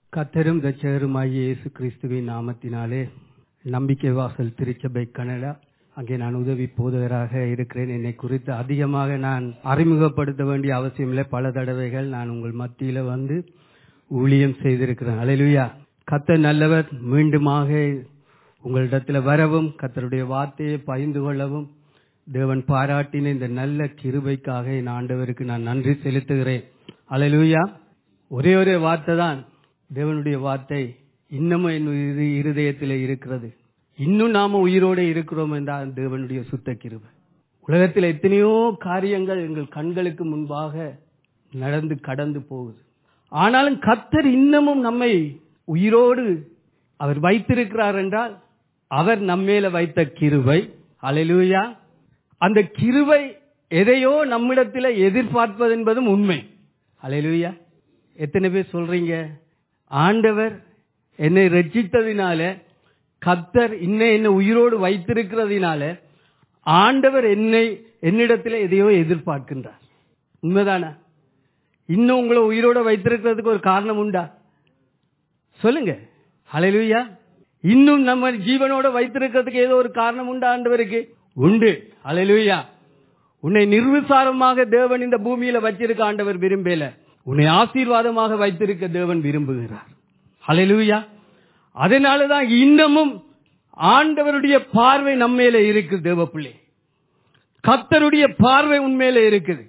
கத்தரும் ரட்சகருமாகிய இயேசு கிறிஸ்துவின் நாமத்தினாலே நம்பிக்கை வாசல் திருச்சபை கனடா அங்கே நான் உதவி போதகராக இருக்கிறேன் என்னை குறித்து அதிகமாக நான் அறிமுகப்படுத்த வேண்டிய அவசியமில்லை பல தடவைகள் நான் உங்கள் மத்தியில வந்து ஊழியம் செய்திருக்கிறேன் அலையிலுயா கத்த நல்லவர் மீண்டுமாக உங்களிடத்தில் வரவும் கத்தருடைய வார்த்தையை பகிர்ந்து கொள்ளவும் தேவன் பாராட்டின இந்த நல்ல கிருபைக்காக என் ஆண்டவருக்கு நான் நன்றி செலுத்துகிறேன் அலையிலுயா ஒரே ஒரே வார்த்தை தான் தேவனுடைய வார்த்தை இன்னமும் என் இரு- இருதயத்தில் இருக்கிறது இன்னும் நாம உயிரோடு இருக்கிறோம் என்றால் தேவனுடைய சுத்த கிருபை உலகத்தில் எத்தனையோ காரியங்கள் எங்கள் கண்களுக்கு முன்பாக நடந்து கடந்து போகுது ஆனாலும் கத்தர் இன்னமும் நம்மை உயிரோடு அவர் வைத்திருக்கிறார் என்றால் அவர் நம்மேல வைத்த கிருபை அலையிலுயா அந்த கிருபை எதையோ நம்மிடத்தில் எதிர்பார்ப்பது என்பதும் உண்மை அலையிலுயா எத்தனை பேர் சொல்றீங்க ஆண்டவர் என்னை ரட்சித்ததினால கத்தர் இன்னும் என்னை உயிரோடு வைத்திருக்கிறதினால ஆண்டவர் என்னை என்னிடத்தில் எதையோ எதிர்பார்க்கின்றார் உண்மைதானா இன்னும் உங்களை உயிரோட வைத்திருக்கிறதுக்கு ஒரு காரணம் உண்டா சொல்லுங்க ஹalleluya இன்னும் நம்ம ஜீவனோட வைத்திருக்கிறதுக்கு ஏதோ ஒரு காரணம் உண்டா ஆண்டவருக்கு உண்டு ஹalleluya உன்னை நிர்விசாரமாக தேவன் இந்த பூமியில வச்சிருக்க ஆண்டவர் விரும்பல உன்னை ஆசீர்வாதமாக வைத்திருக்க தேவன் விரும்புகிறார் ஹalleluya அதனாலதான் இன்னமும் ஆண்டவருடைய பார்வை நம்மேல இருக்கு தேவ பிள்ளை கத்தருடைய பார்வை உண்மையில இருக்குது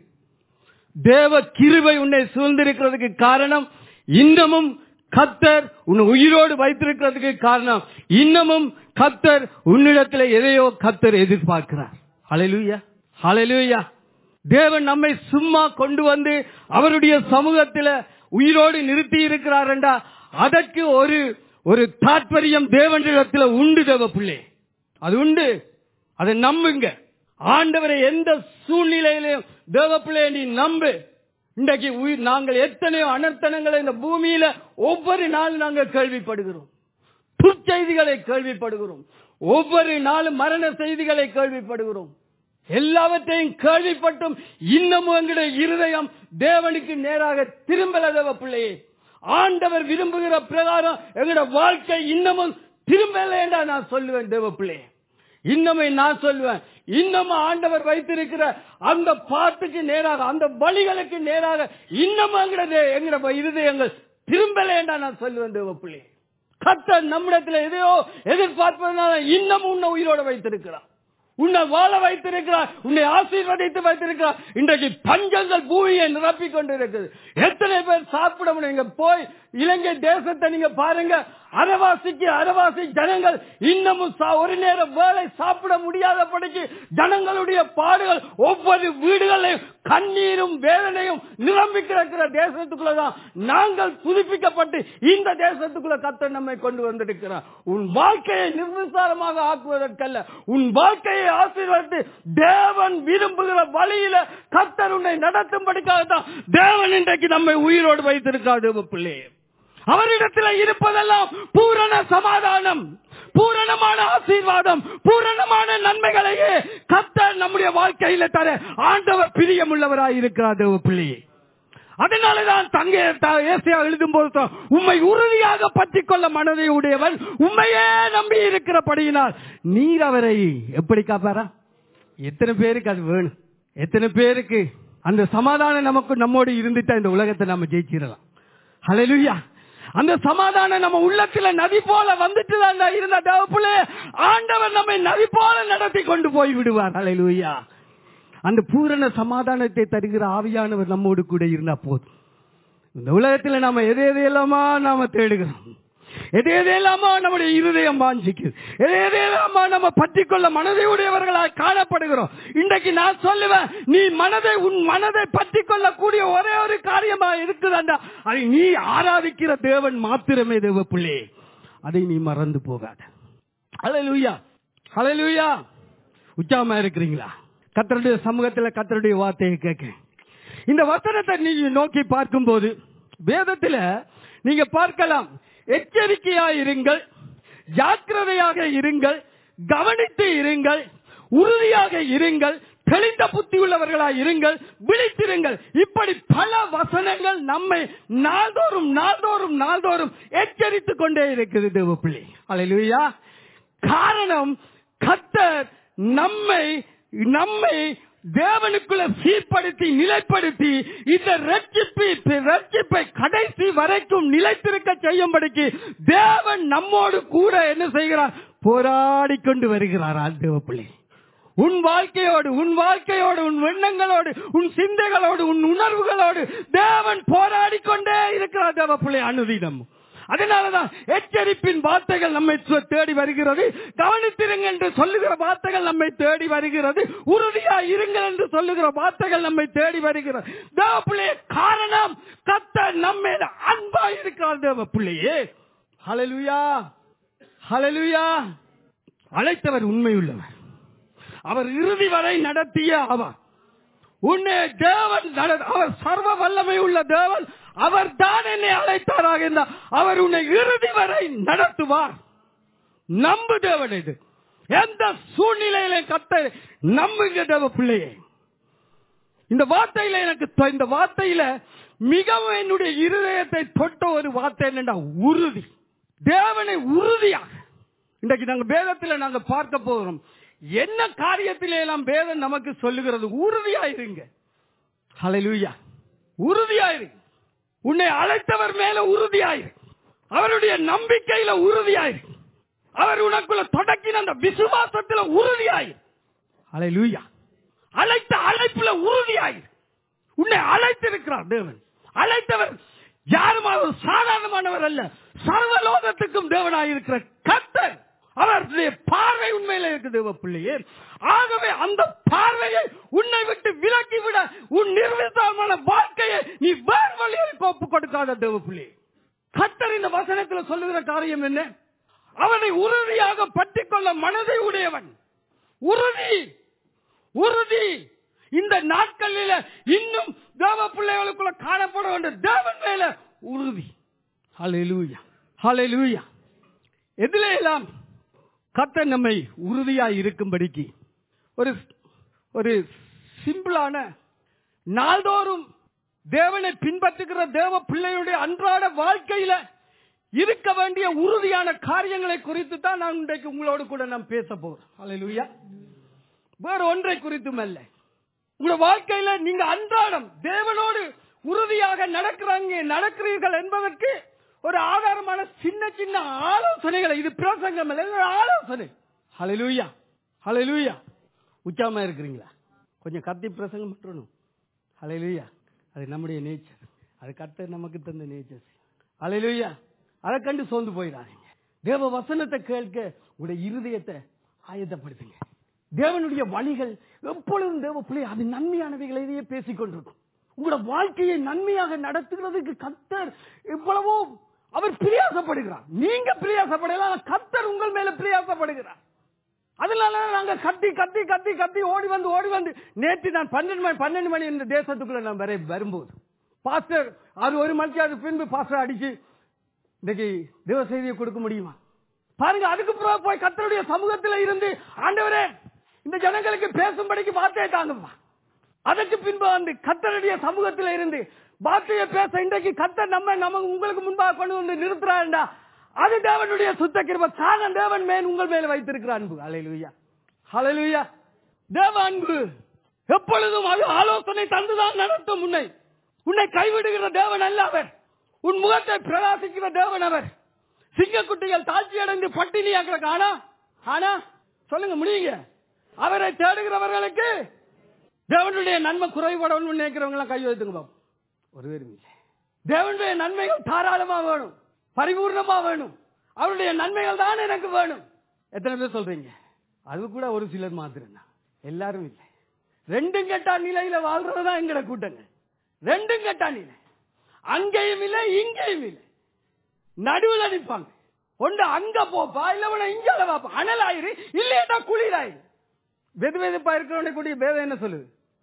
தேவ கிருபை உன்னை சூழ்ந்திருக்கிறதுக்கு காரணம் இன்னமும் கத்தர் உன்னை உயிரோடு வைத்திருக்கிறதுக்கு காரணம் இன்னமும் கத்தர் உன்னிடத்தில் எதையோ கத்தர் எதிர்பார்க்கிறார் ஹalleluya ஹalleluya தேவன் நம்மை சும்மா கொண்டு வந்து அவருடைய சமூகத்தில் உயிரோடு நிறுத்தி இருக்கிறார் என்றா அதற்கு ஒரு ஒரு தாற்பயம் தேவனிடத்தில் உண்டு தேவ பிள்ளை அது உண்டு அதை நம்புங்க ஆண்டவரை எந்த சூழ்நிலையிலும் தேவ பிள்ளையை நீ நம்பு இன்றைக்கு உயிர் நாங்கள் எத்தனையோ அனர்த்தனங்களை இந்த பூமியில ஒவ்வொரு நாள் நாங்கள் கேள்விப்படுகிறோம் துர்ச்செய்திகளை கேள்விப்படுகிறோம் ஒவ்வொரு நாளும் மரண செய்திகளை கேள்விப்படுகிறோம் எல்லாவற்றையும் கேள்விப்பட்டும் இன்னமும் எங்களுடைய இருதயம் தேவனுக்கு நேராக திரும்பல தேவ பிள்ளையே ஆண்டவர் விரும்புகிற பிரகாரம் எங்களுடைய வாழ்க்கை இன்னமும் திரும்பல என்றா நான் சொல்லுவேன் தேவ பிள்ளையே இன்னமே நான் சொல்லுவேன் இன்னமும் ஆண்டவர் வைத்திருக்கிற அந்த பாட்டுக்கு நேராக அந்த வழிகளுக்கு நேராக இன்னமும் எங்கட எங்கட இருதயங்கள் திரும்பல என்றா நான் சொல்லுவேன் தேவ பிள்ளை கத்த நம்மிடத்தில் எதையோ எதிர்பார்ப்பதனால இன்னமும் உன்னை உயிரோட வைத்திருக்கிறார் உன்னை வாழ வைத்திருக்கிறார் உன்னை ஆசீர்வதித்து வைத்திருக்கிறார் இன்றைக்கு பஞ்சங்கள் பூமியை நிரப்பிக் கொண்டிருக்குது எத்தனை பேர் சாப்பிட முடியும் இங்க போய் இலங்கை தேசத்தை நீங்க பாருங்க அரவாசிக்கு அரவாசி ஜனங்கள் இன்னமும் சா- ஒரு நேரம் வேலை சாப்பிட முடியாதபடிக்கு ஜனங்களுடைய பாடுகள் ஒவ்வொரு வீடுகளையும் கண்ணீரும் வேதனையும் நிரம்பி கிடக்கிற தேசத்துக்குள்ளதான் நாங்கள் புதுப்பிக்கப்பட்டு இந்த தேசத்துக்குள்ள கத்த நம்மை கொண்டு வந்திருக்கிறார் உன் வாழ்க்கையை நிர்விசாரமாக ஆக்குவதற்கல்ல உன் வாழ்க்கையை ஆசீர்வதித்து தேவன் விரும்புகிற வழியில கத்தர் உன்னை நடத்தும்படிக்காக தான் தேவன் இன்றைக்கு நம்மை உயிரோடு வைத்திருக்கார் தேவ பிள்ளையே அவரிடத்தில் இருப்பதெல்லாம் பூரண சமாதானம் பூரணமான ஆசீர்வாதம் பூரணமான நன்மைகளையே கத்தர் நம்முடைய வாழ்க்கையில தர ஆண்டவர் பிரியமுள்ளவராய் இருக்கிறார் தேவ பிள்ளையே அதனாலதான் தங்க ஏசியா எழுதும் போது உண்மை உறுதியாக பற்றிக் கொள்ள மனதை உடையவன் உண்மையே நம்பி இருக்கிறபடியினால் நீர் அவரை எப்படி காப்பாரா எத்தனை பேருக்கு அது வேணும் எத்தனை பேருக்கு அந்த சமாதானம் நமக்கு நம்மோடு இருந்துட்டா இந்த உலகத்தை நம்ம ஜெயிச்சிடலாம் ஹalleluya அந்த சமாதானம் நம்ம உள்ளத்துல நதி போல வந்துட்டு தான் இருந்த தேவப்புலே ஆண்டவர் நம்மை நதி போல நடத்தி கொண்டு போய் விடுவார் ஹalleluya அந்த பூரண சமாதானத்தை தருகிற ஆவியானவர் நம்மோடு கூட இருந்தா போதும் இந்த உலகத்துல நாம எதை எதையெல்லாமா நாம தேடுகிறோம் எதை எதையெல்லாமா நம்முடைய இருதயம் வாஞ்சிக்குது எதை எதையெல்லாமா நம்ம பற்றிக்கொள்ள மனதை உடையவர்களாய் காணப்படுகிறோம் இன்றைக்கு நான் சொல்லுவேன் நீ மனதை உன் மனதை பற்றி கொள்ளக்கூடிய ஒரே ஒரு காரியமா இருக்குதாண்டா அதை நீ ஆராதிக்கிற தேவன் மாத்திரமே தேவ பிள்ளை அதை நீ மறந்து போகாத ஹalleluya ஹalleluya உச்சாம இருக்கிறீங்களா கத்தருடைய சமூகத்துல கத்தருடைய வார்த்தையை கேட்க இந்த வசனத்தை நீங்க நோக்கி பார்க்கும்போது வேதத்துல நீங்க பார்க்கலாம் எச்சரிக்கையா இருங்கள் ஜாக்கிரதையாக இருங்கள் கவனித்து இருங்கள் உறுதியாக இருங்கள் தெளிந்த புத்தி உள்ளவர்களாய் இருங்கள் விழித்திருங்கள் இப்படி பல வசனங்கள் நம்மை நாள்தோறும் நாள்தோறும் நாள்தோறும் எச்சரித்துக் கொண்டே இருக்குது தேவ பிள்ளை அல்லேலூயா காரணம் கத்தர் நம்மை நம்மை தேவனுக்குள்ள சீர்படுத்தி நிலைப்படுத்தி இந்த ரட்சிப்பு ரட்சிப்பை கடைசி வரைக்கும் நிலைத்திருக்க செய்யும்படிக்கு தேவன் நம்மோடு கூட என்ன செய்கிறார் போராடி கொண்டு வருகிறார் தேவ பிள்ளை உன் வாழ்க்கையோடு உன் வாழ்க்கையோடு உன் எண்ணங்களோடு உன் சிந்தைகளோடு உன் உணர்வுகளோடு தேவன் போராடி கொண்டே இருக்கிறார் தேவ பிள்ளை அனுதினம் அதனாலதான் எச்சரிப்பின் வார்த்தைகள் நம்மை சு- தேடி வருகிறது கவனித்திருங்கள் என்று சொல்லுகிற வார்த்தைகள் நம்மை தேடி வருகிறது உறுதியா இருங்கள் என்று சொல்லுகிற வார்த்தைகள் நம்மை தேடி வருகிறது தேவ பிள்ளையே காரணம் கத்த நம்ம அன்பா இருக்கிறார் தேவ பிள்ளையே ஹalleluya ஹalleluya அழைத்தவர் உண்மையுள்ளவர் அவர் இறுதி வரை நடத்திய அவர் உன்னை தேவன் நட- அவர் சர்வ வல்லமை உள்ள தேவன் அவர் தான் என்னை அழைத்தாராக இருந்தார் அவர் உன்னை இறுதி வரை நடத்துவார் நம்பு தேவன் இது எந்த சூழ்நிலையில கத்த நம்புங்க தேவ பிள்ளையே இந்த வார்த்தையில எனக்கு தொ- இந்த வார்த்தையில மிகவும் என்னுடைய இருதயத்தை தொட்ட ஒரு வார்த்தை என்னடா உறுதி தேவனை உறுதியாக இன்றைக்கு நாங்க வேதத்துல நாங்க பார்க்க போகிறோம் என்ன காரியத்திலே எல்லாம் வேதம் நமக்கு சொல்லுகிறது உறுதியாயிருங்க ஹalleluya உறுதியாயிரு உன்னை அழைத்தவர் மேல உறுதியாயிரு அவருடைய நம்பிக்கையில உறுதியாயிரு அவர் உனக்குள்ள தொடக்கின அந்த விசுவாசத்துல உறுதியாயிரு ஹalleluya அழைத்த அழைப்புல உறுதியாயிரு உன்னை அழைத்திருக்கிறார் தேவன் அழைத்தவர் யாரும் அவர் சாதாரணமானவர் அல்ல சர்வலோகத்துக்கும் தேவனாயிருக்கிற கத்தர் அவருடைய பார்வை உண்மையில இருக்கு தேவ பிள்ளையே ஆகவே அந்த பார்வையை உன்னை விட்டு விலக்கி விட உன் நிர்விசாரமான வாழ்க்கையை நீ வேறு வழியில் ஒப்பு கொடுக்காத தேவ பிள்ளையே கத்தர் இந்த வசனத்துல சொல்லுகிற காரியம் என்ன அவனை உறுதியாக பற்றிக்கொள்ள மனதை உடையவன் உறுதி உறுதி இந்த நாட்களில இன்னும் தேவ பிள்ளைகளுக்குள்ள காணப்பட வேண்டிய தேவன் மேல உறுதி ஹalleluya ஹalleluya எதிலே எல்லாம் கர்த்தர் நம்மை உறுதியாய் இருக்கும்படிக்கு ஒரு ஒரு சிம்பிளான நாள்தோறும் தேவனை பின்பற்றுகிற தேவ பிள்ளையுடைய அன்றாட வாழ்க்கையில இருக்க வேண்டிய உறுதியான காரியங்களை குறித்து தான் நான் இன்றைக்கு உங்களோடு கூட நான் பேச போறேன் ஹalleluya வேறு ஒன்றை குறித்தும் அல்ல உங்க வாழ்க்கையில நீங்க அன்றாடம் தேவனோடு உறுதியாக நடக்கிறாங்க நடக்கிறீர்கள் என்பதற்கு ஒரு ஆதாரமான சின்ன சின்ன ஆலோசனைகளை இது பிரசங்கம் அல்ல, இது ஒரு ஆலோசனை ஹalleluya ஹalleluya உச்சாம இருக்கிறீங்களா கொஞ்சம் கத்தி பிரசங்கம் பண்ணணும் ஹalleluya அது நம்முடைய நேச்சர் அது கர்த்தர் நமக்கு தந்த நேச்சர் ஹalleluya அதை கண்டு சோர்ந்து போயிடாதீங்க தேவ வசனத்தை கேட்க உங்களுடைய இருதயத்தை ஆயத்தப்படுத்துங்க தேவனுடைய வழிகள் எப்பொழுதும் தேவ பிள்ளை அது நன்மையானவைகளையே பேசிக் கொண்டிருக்கும் உங்களோட வாழ்க்கையை நன்மையாக நடத்துகிறதுக்கு கத்தர் எவ்வளவோ அவர் பிரியாசப்படுகிறார் நீங்க பிரியாசப்படலாம் ஆனா கத்தர் உங்கள் மேல பிரியாசப்படுகிறார் அதனால நாங்க கத்தி கத்தி கத்தி கத்தி ஓடி வந்து ஓடி வந்து நேற்று நான் பன்னெண்டு மணி பன்னெண்டு மணி இந்த தேசத்துக்குள்ள நான் வரை வரும்போது பாஸ்டர் அது ஒரு மணிக்கு பின்பு பாஸ்டர் அடிச்சு இன்னைக்கு தேவ செய்தியை கொடுக்க முடியுமா பாருங்க அதுக்கு பிறகு போய் கத்தருடைய சமூகத்துல இருந்து ஆண்டவரே இந்த ஜனங்களுக்கு பேசும்படிக்கு வார்த்தையை தாங்கப்பா அதற்கு பின்பு வந்து கத்தருடைய சமூகத்துல இருந்து வார்த்தையை பேச இன்றைக்கு கத்தர் நம்ம நம்ம உங்களுக்கு முன்பாக கொண்டு வந்து நிறுத்துறாண்டா அது தேவனுடைய சுத்த கிருப காரணம் தேவன் மேல் உங்கள் மேல வைத்திருக்கிற அன்பு அலையிலுயா ஹalleluya தேவ அன்பு எப்பொழுதும் அது ஆலோசனை தந்துதான் நடத்தும் உன்னை உன்னை கைவிடுகிற தேவன் அல்ல அவர் உன் முகத்தை பிரகாசிக்கிற தேவன் அவர் சிங்கக்குட்டிகள் தாழ்ச்சி அடைந்து பட்டினியாக்கிற ஆனா ஆனா சொல்லுங்க முடியுங்க அவரை தேடுகிறவர்களுக்கு தேவனுடைய நன்மை குறைபடணும் நினைக்கிறவங்க எல்லாம் கை வைத்துங்க பாப்போம் ஒருவரும் இல்லை தேவனுடைய நன்மைகள் தாராளமா வேணும் பரிபூர்ணமா வேணும் அவருடைய நன்மைகள் தான் எனக்கு வேணும் எத்தனை பேர் சொல்றீங்க அது கூட ஒரு சிலர் மாத்திரம் தான் எல்லாரும் இல்லை ரெண்டும் கெட்டா நிலையில வாழ்றதுதான் எங்கட கூட்டங்க ரெண்டும் கெட்டா நிலை அங்கேயும் இல்லை இங்கேயும் இல்லை நடுவுல நிற்பாங்க ஒன்று அங்க போப்பா இல்ல உன இங்கால பாப்பா அனல் ஆயிரு இல்லையா குளிராயிரு வெது வெதுப்பா இருக்கிறவனை கூடிய பேதம் என்ன சொல்லுது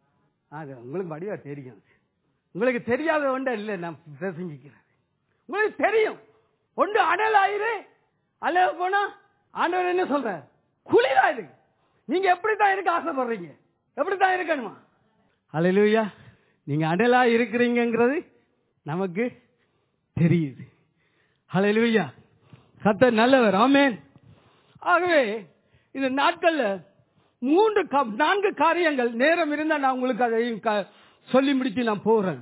அது உங்களுக்கு வடிவா தெரியும் உங்களுக்கு தெரியாத ஒன்ற இல்லை நான் பிரசங்கிக்கிறேன் உங்களுக்கு தெரியும் ஒன்று அனல் ஆயிரு அல்ல போனா ஆண்டவர் என்ன சொல்ற குளிராயிரு நீங்க எப்படித்தான் இருக்க ஆசைப்படுறீங்க எப்படித்தான் இருக்கணுமா ஹalleluya நீங்க அடலா இருக்கிறீங்கங்கிறது நமக்கு தெரியுது ஹalleluya கர்த்தர் நல்லவர் ஆமென் ஆகவே இந்த நாட்கள்ல மூன்று கா- நான்கு காரியங்கள் நேரம் இருந்தா நான் உங்களுக்கு அதையும் க- சொல்லி முடித்து நான் போறேன்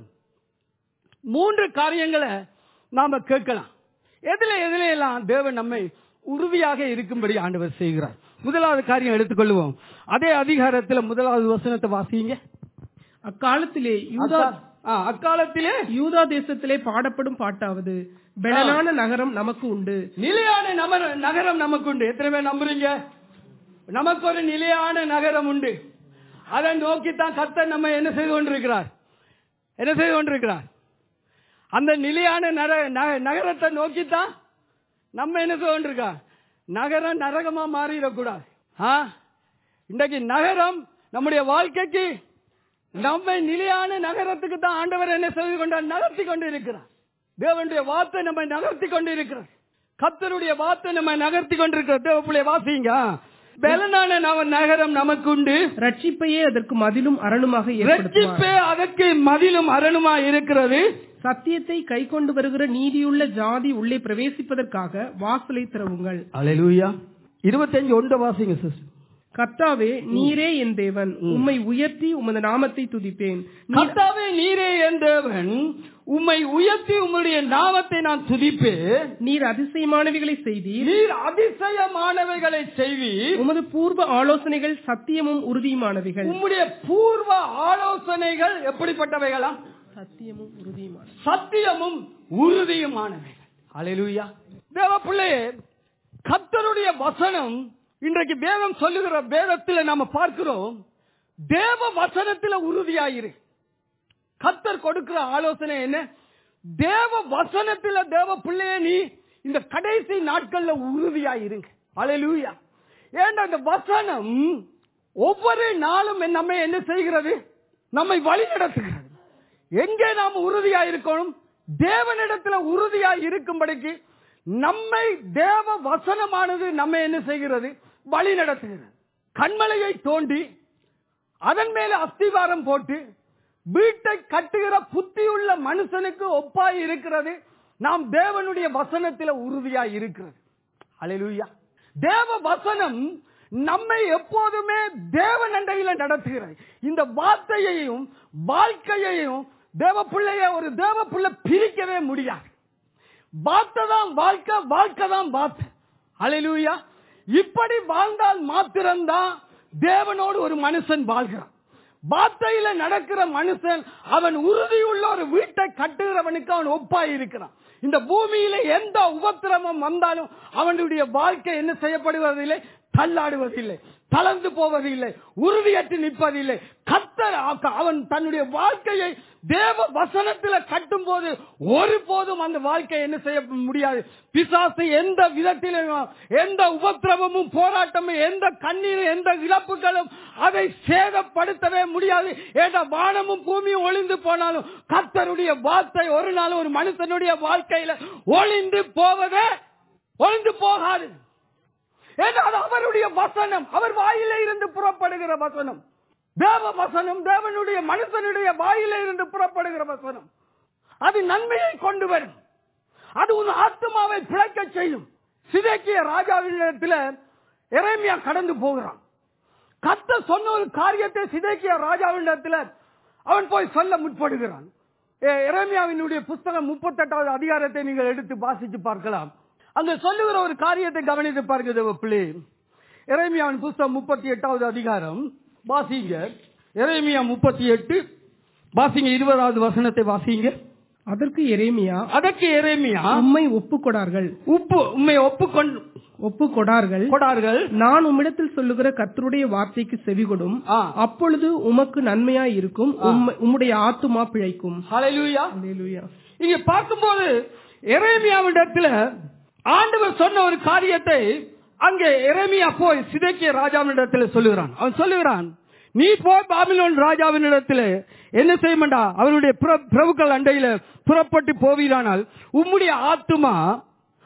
மூன்று காரியங்களை நாம கேட்கலாம் எதுல எதுல எல்லாம் தேவன் நம்மை உறுதியாக இருக்கும்படி ஆண்டவர் செய்கிறார் முதலாவது காரியம் எடுத்துக்கொள்வோம் அதே அதிகாரத்தில் முதலாவது வசனத்தை வாசிங்க அக்காலத்திலே யூதா ஆ, அக்காலத்திலே யூதா தேசத்திலே பாடப்படும் பாட்டாவது பெலனான நகரம் நமக்கு உண்டு நிலையான நமர- நகரம் நமக்கு உண்டு எத்தனை பேர் நம்புறீங்க நமக்கு ஒரு நிலையான நகரம் உண்டு அதை நோக்கித்தான் கர்த்தர் நம்ம என்ன செய்து கொண்டிருக்கிறார் என்ன செய்து கொண்டிருக்கிறார் அந்த நிலையான நர- ந- நகரத்தை நோக்கித்தான் நம்ம என்ன செய்து கொண்டிருக்கோம் நகரம் நரகமா மாறிடக்கூடாது ஆ? இன்றைக்கு நகரம் நம்முடைய வாழ்க்கைக்கு நம்மை நிலையான நகரத்துக்கு தான் ஆண்டவர் என்ன செய்து கொண்டார் நகர்த்தி கொண்டு இருக்கிறார் தேவனுடைய வார்த்தை நம்மை நகர்த்தி கொண்டு இருக்கிறார் கத்தருடைய வார்த்தை நம்ம நகர்த்தி கொண்டிருக்கிறார் தேவப்பிள்ளை வாசிங்க பெலனான நவ- நகரம் நமக்கு உண்டு ரட்சிப்பையே அதற்கு மதிலும் அரணுமாக ஏற்படுத்துவார் ரட்சிப்பே அதற்கு மதிலும் அரணுமா இருக்கிறது சத்தியத்தை கை கொண்டு வருகிற நீதியுள்ள ஜாதி உள்ளே பிரவேசிப்பதற்காக வாசலை திறவுங்கள் அலையூயா இருபத்தஞ்சு ஒன்று வாசிங்க சிஸ்டர் கர்த்தாவே நீரே என் தேவன் உம்மை உயர்த்தி உமது நாமத்தை துதிப்பேன் நீர் கர்த்தாவே நீரே என் தேவன் உம்மை உயர்த்தி உம்முடைய நாமத்தை நான் துதிப்பேன் நீர் அதிசயமானவைகளை செய்தீர் நீர் அதிசயமானவைகளை செய்வீர் உமது பூர்வ ஆலோசனைகள் சத்தியமும் உறுதியுமானவைகள் உம்முடைய பூர்வ ஆலோசனைகள் எப்படிப்பட்டவைகளா சத்தியமும் உறுதியுமான சத்தியமும் உறுதியுமானவைகள் அலையிலுயா தேவ பிள்ளையே கர்த்தருடைய வசனம் இன்றைக்கு வேதம் சொல்லுகிற வேதத்தில் நாம பார்க்கிறோம் தேவ வசனத்தில் உறுதியாயிரு கர்த்தர் கொடுக்கிற ஆலோசனை என்ன தேவ வசனத்துல தேவ பிள்ளையே நீ இந்த கடைசி நாட்கள்ல உறுதியாயிருங்க அலையிலுயா ஏன்னா அந்த வசனம் ஒவ்வொரு நாளும் நம்மை என்ன செய்கிறது நம்மை வழி நடத்துகிறது எங்கே நாம் உறுதியா இருக்கணும் தேவனிடத்துல உறுதியா இருக்கும்படிக்கு நம்மை தேவ வசனமானது நம்மை என்ன செய்கிறது வழி நடத்துகிறது கண்மலையை தோண்டி அதன் மேல அஸ்திவாரம் போட்டு வீட்டை கட்டுகிற புத்தியுள்ள மனுஷனுக்கு ஒப்பாய் இருக்கிறது நாம் தேவனுடைய வசனத்தில உறுதியா இருக்கிறது அலையிலுயா தேவ வசனம் நம்மை எப்போதுமே தேவ நண்டையில நடத்துகிறது இந்த வார்த்தையையும் வாழ்க்கையையும் தேவ பிள்ளைய ஒரு தேவ பிள்ளை பிரிக்கவே முடியாது வார்த்தை தான் வாழ்க்கை வாழ்க்கை தான் வார்த்தை அலையிலுயா இப்படி வாழ்ந்தால் மாத்திரம்தான் தேவனோடு ஒரு மனுஷன் வாழ்கிறான் வார்த்தையில நடக்கிற மனுஷன் அவன் உறுதியுள்ள ஒரு வீட்டை கட்டுகிறவனுக்கு அவன் ஒப்பாய் இருக்கிறான் இந்த பூமியில எந்த உபத்திரமம் வந்தாலும் அவனுடைய வாழ்க்கை என்ன செய்யப்படுவதில்லை தள்ளாடுவதில்லை தளர்ந்து போவதில்லை உறுதியற்று நிற்பதில்லை கத்தர் அவன் தன்னுடைய வாழ்க்கையை தேவ வசனத்துல கட்டும் போது ஒருபோதும் அந்த வாழ்க்கை என்ன செய்ய முடியாது பிசாசு எந்த விதத்திலும் எந்த உபத்திரவமும் போராட்டமும் எந்த கண்ணீரும் எந்த இழப்புகளும் அதை சேதப்படுத்தவே முடியாது ஏன்னா வானமும் பூமியும் ஒளிந்து போனாலும் கத்தருடைய வார்த்தை ஒரு நாள் ஒரு மனுஷனுடைய வாழ்க்கையில ஒளிந்து போவதே ஒளிந்து போகாது ஏன்னா அது அவருடைய வசனம் அவர் வாயில இருந்து புறப்படுகிற வசனம் தேவ வசனம் தேவனுடைய மனுஷனுடைய வாயில இருந்து புறப்படுகிற வசனம் அது நன்மையை கொண்டு வரும் அது உன் ஆத்மாவை பிழைக்க செய்யும் சிதைக்கிய ராஜாவினிடத்தில் இறைமையா கடந்து போகிறான் கத்த சொன்ன ஒரு காரியத்தை சிதைக்கிய ராஜாவினிடத்தில் அவன் போய் சொல்ல முற்படுகிறான் இறைமையாவினுடைய புஸ்தகம் முப்பத்தெட்டாவது அதிகாரத்தை நீங்கள் எடுத்து வாசித்து பார்க்கலாம் அங்க சொல்லுகிற ஒரு காரியத்தை கவனித்து பாருங்க தேவ பிள்ளை இறைமையாவின் புஸ்தகம் முப்பத்தி எட்டாவது அதிகாரம் வாசிங்க இறைமையா முப்பத்தி எட்டு வாசிங்க இருபதாவது வசனத்தை வாசிங்க அதற்கு எரேமியா அதற்கு எரேமியா உம்மை ஒப்புக்கொடார்கள் உப்பு உண்மை ஒப்புக்கொண்டு ஒப்புக்கொடார்கள் கொடார்கள் நான் உம்மிடத்தில் சொல்லுகிற கர்த்தருடைய வார்த்தைக்கு செவிகொடும் ஆ. அப்பொழுது உமக்கு நன்மையாய் இருக்கும் உம்மை- உம்முடைய ஆத்துமா பிழைக்கும் ஹalleluya அல்லேலூயா. இங்க பார்க்கும்போது எரேமியாவிடத்துல ஆண்டவர் சொன்ன ஒரு காரியத்தை அங்கே எரேமியா போய் சிதைக்கிய ராஜாவினிடத்தில் சொல்லுகிறான் அவன் சொல்லுகிறான் நீ போய் பாபிலோன் ராஜாவினிடத்தில் என்ன செய்யமாண்டா அவனுடைய பிர- பிரபுக்கள் அண்டையில புறப்பட்டு போவீரானால் உம்முடைய ஆத்துமா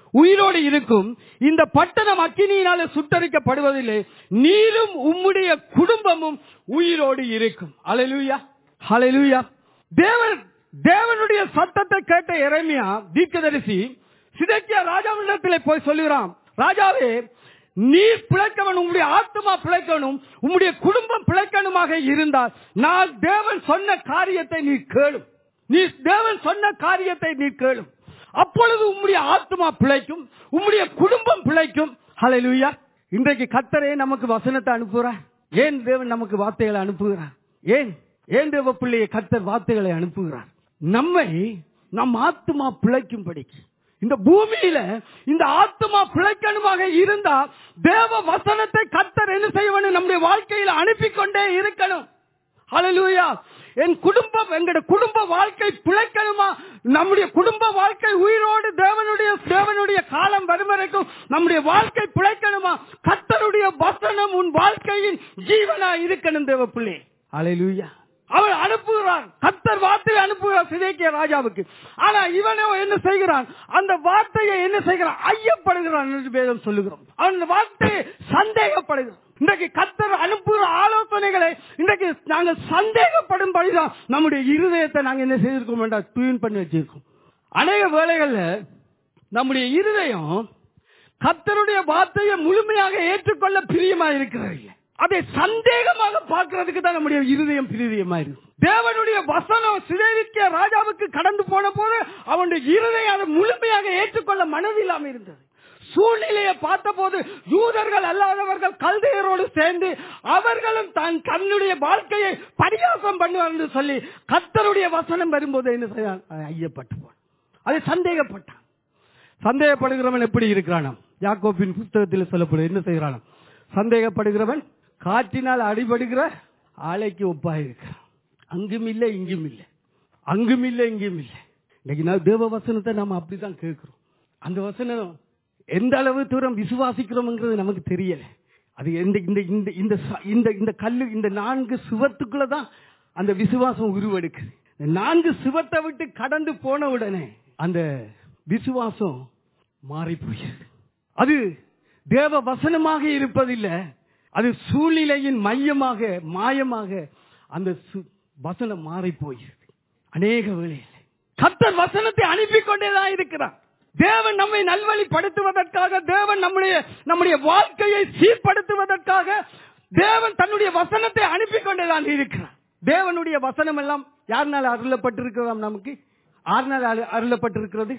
உயிரோடு இருக்கும் இந்த பட்டணம் அக்கினியினால சுட்டரிக்கப்படுவதில்லை நீரும் உம்முடைய குடும்பமும் உயிரோடு இருக்கும் அலலுயா ஹalleluya தேவன் தேவனுடைய சத்தத்தை கேட்ட எரேமியா தீர்க்கதரிசி சிதக்கியா ராஜாவிடத்திலே போய் சொல்லுகிறான் ராஜாவே நீர் பிழைக்கவன் உம்முடைய ஆத்மா பிழைக்கணும் உம்முடைய குடும்பம் பிழைக்கணுமாக இருந்தால் நான் தேவன் சொன்ன காரியத்தை நீ கேளும் நீ தேவன் சொன்ன காரியத்தை நீ கேளும் அப்பொழுது உம்முடைய ஆத்மா பிழைக்கும் உம்முடைய குடும்பம் பிழைக்கும் ஹalleluya இன்றைக்கு கத்தரே நமக்கு வசனத்தை அனுப்புகிறார் ஏன் தேவன் நமக்கு வார்த்தைகளை அனுப்புகிறார் ஏன் ஏன் தேவ பிள்ளையை கத்தர் வார்த்தைகளை அனுப்புகிறார் நம்மை நம் ஆத்மா பிழைக்கும்படிக்கு இந்த பூமியில இந்த ஆத்மா பிழைக்கணுமாக இருந்தா தேவ வசனத்தை கத்தர் என்ன செய்வனும் நம்முடைய வாழ்க்கையில் அனுப்பி கொண்டே இருக்கணும் ஹalleluya என் குடும்பம் எங்களுடைய குடும்ப வாழ்க்கை பிழைக்கணுமா நம்முடைய குடும்ப வாழ்க்கை உயிரோடு தேவனுடைய தேவனுடைய காலம் வரும் வரைக்கும் நம்முடைய வாழ்க்கை பிழைக்கணுமா கத்தருடைய வசனம் உன் வாழ்க்கையின் ஜீவனா இருக்கணும் தேவ பிள்ளை ஹalleluya அவன் அனுப்புகிறான் கத்தர் வார்த்தையை அனுப்புகிறார் சிதைக்கிய ராஜாவுக்கு ஆனா இவனோ என்ன செய்கிறான் அந்த வார்த்தையை என்ன செய்கிறான் ஐயப்படுகிறான் என்று வேதம் சொல்லுகிறோம் அந்த வார்த்தையை சந்தேகப்படுகிறான் இன்றைக்கு கத்தர் அனுப்புகிற ஆலோசனைகளை இன்றைக்கு நாங்கள் சந்தேகப்படும்படிதான் நம்முடைய இருதயத்தை நாங்கள் என்ன செய்திருக்கோம் என்றால் டியூன் பண்ணி வச்சிருக்கோம் அநேக வேளைகள்ல நம்முடைய இருதயம் கத்தருடைய வார்த்தையை முழுமையாக ஏற்றுக்கொள்ள பிரியமா இருக்கிறது அதை சந்தேகமாக பார்க்கிறதுக்கு தான் நம்முடைய இருதயம் பிரியமா இருக்கு தேவனுடைய வசனம் சிதறிக்க ராஜாவுக்கு கடந்து போன போது அவனுடைய இருதயம் அதை முழுமையாக ஏற்றுக்கொள்ள மனதில்லாம இருந்தது சூழ்நிலையை பார்த்தபோது யூதர்கள் அல்லாதவர்கள் கல்தையரோடு சேர்ந்து அவர்களும் தன் தன்னுடைய வாழ்க்கையை பரியாசம் பண்ணுவார் என்று சொல்லி கத்தருடைய வசனம் வரும்போது என்ன செய்ய ஐயப்பட்டு போனான் அதை சந்தேகப்பட்டான் சந்தேகப்படுகிறவன் எப்படி இருக்கிறானாம் யாக்கோப்பின் புஸ்தகத்தில் சொல்லப்படுது என்ன செய்கிறானாம் சந்தேகப்படுகிறவன் காற்றினால் அடிபடுகிற ஆலைக்கு ஒப்பாயிருக்கிறான் அங்கும் இல்லை இங்கும் இல்லை அங்கும் இல்லை இங்கும் இல்லை இன்னைக்கு நான் தேவ வசனத்தை நாம அப்படிதான் கேட்கிறோம் அந்த வசனம் எந்த அளவு தூரம் விசுவாசிக்கிறோம்ங்கிறது நமக்கு தெரியல அது எந்த இந்த இந்த இந்த ச- இந்த இந்த கல்லு இந்த நான்கு சுவத்துக்குள்ள தான் அந்த விசுவாசம் உருவெடுக்குது இந்த நான்கு சுவத்தை விட்டு கடந்து போன உடனே அந்த விசுவாசம் மாறி போகிறது அது தேவ வசனமாக இருப்பதில்லை அது சூழ்நிலையின் மையமாக மாயமாக அந்த சு- வசனம் மாறி போகிறது அநேக வேளையில் கத்தர் வசனத்தை அனுப்பி கொண்டேதான் இருக்கிறார் தேவன் நம்மை நல்வழிப்படுத்துவதற்காக தேவன் நம்முடைய நம்முடைய வாழ்க்கையை சீர்படுத்துவதற்காக தேவன் தன்னுடைய வசனத்தை அனுப்பி கொண்டேதான் இருக்கிறார் தேவனுடைய வசனம் எல்லாம் யாருனால அருளப்பட்டிருக்கிறதாம் நமக்கு யாருனால அரு- அருளப்பட்டிருக்கிறது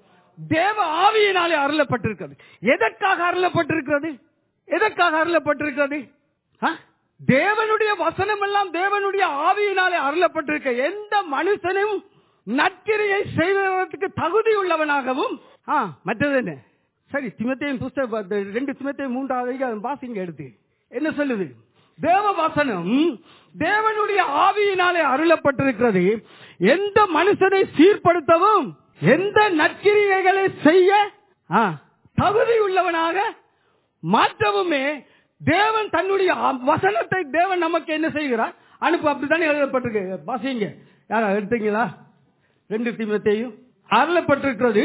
தேவ ஆவியினாலே அருளப்பட்டிருக்கிறது எதற்காக அருளப்பட்டிருக்கிறது எதற்காக அருளப்பட்டிருக்கிறது ஆ? தேவனுடைய வசனம் எல்லாம் தேவனுடைய ஆவியினாலே அருளப்பட்டிருக்க எந்த மனுஷனும் நற்கிரியை செய்வதற்கு தகுதி உள்ளவனாகவும் ஆ, மற்றது என்ன சரி திமத்தையும் புஸ்தகம் ரெண்டு திமத்தையும் மூன்றாவது அதிகாரம் வாசிங்க எடுத்து என்ன சொல்லுது தேவ வசனம் தேவனுடைய ஆவியினாலே அருளப்பட்டிருக்கிறது எந்த மனுஷனை சீர்படுத்தவும் எந்த நற்கிரியைகளை செய்ய ஆ, தகுதி உள்ளவனாக மாற்றவுமே தேவன் தன்னுடைய அ- வசனத்தை தேவன் நமக்கு என்ன செய்கிறார் அனுப்பு அப்படித்தானே எழுதப்பட்டிருக்கு வாசிங்க யாரா எடுத்தீங்களா ரெண்டு தீமத்தையும் அருளப்பட்டிருக்கிறது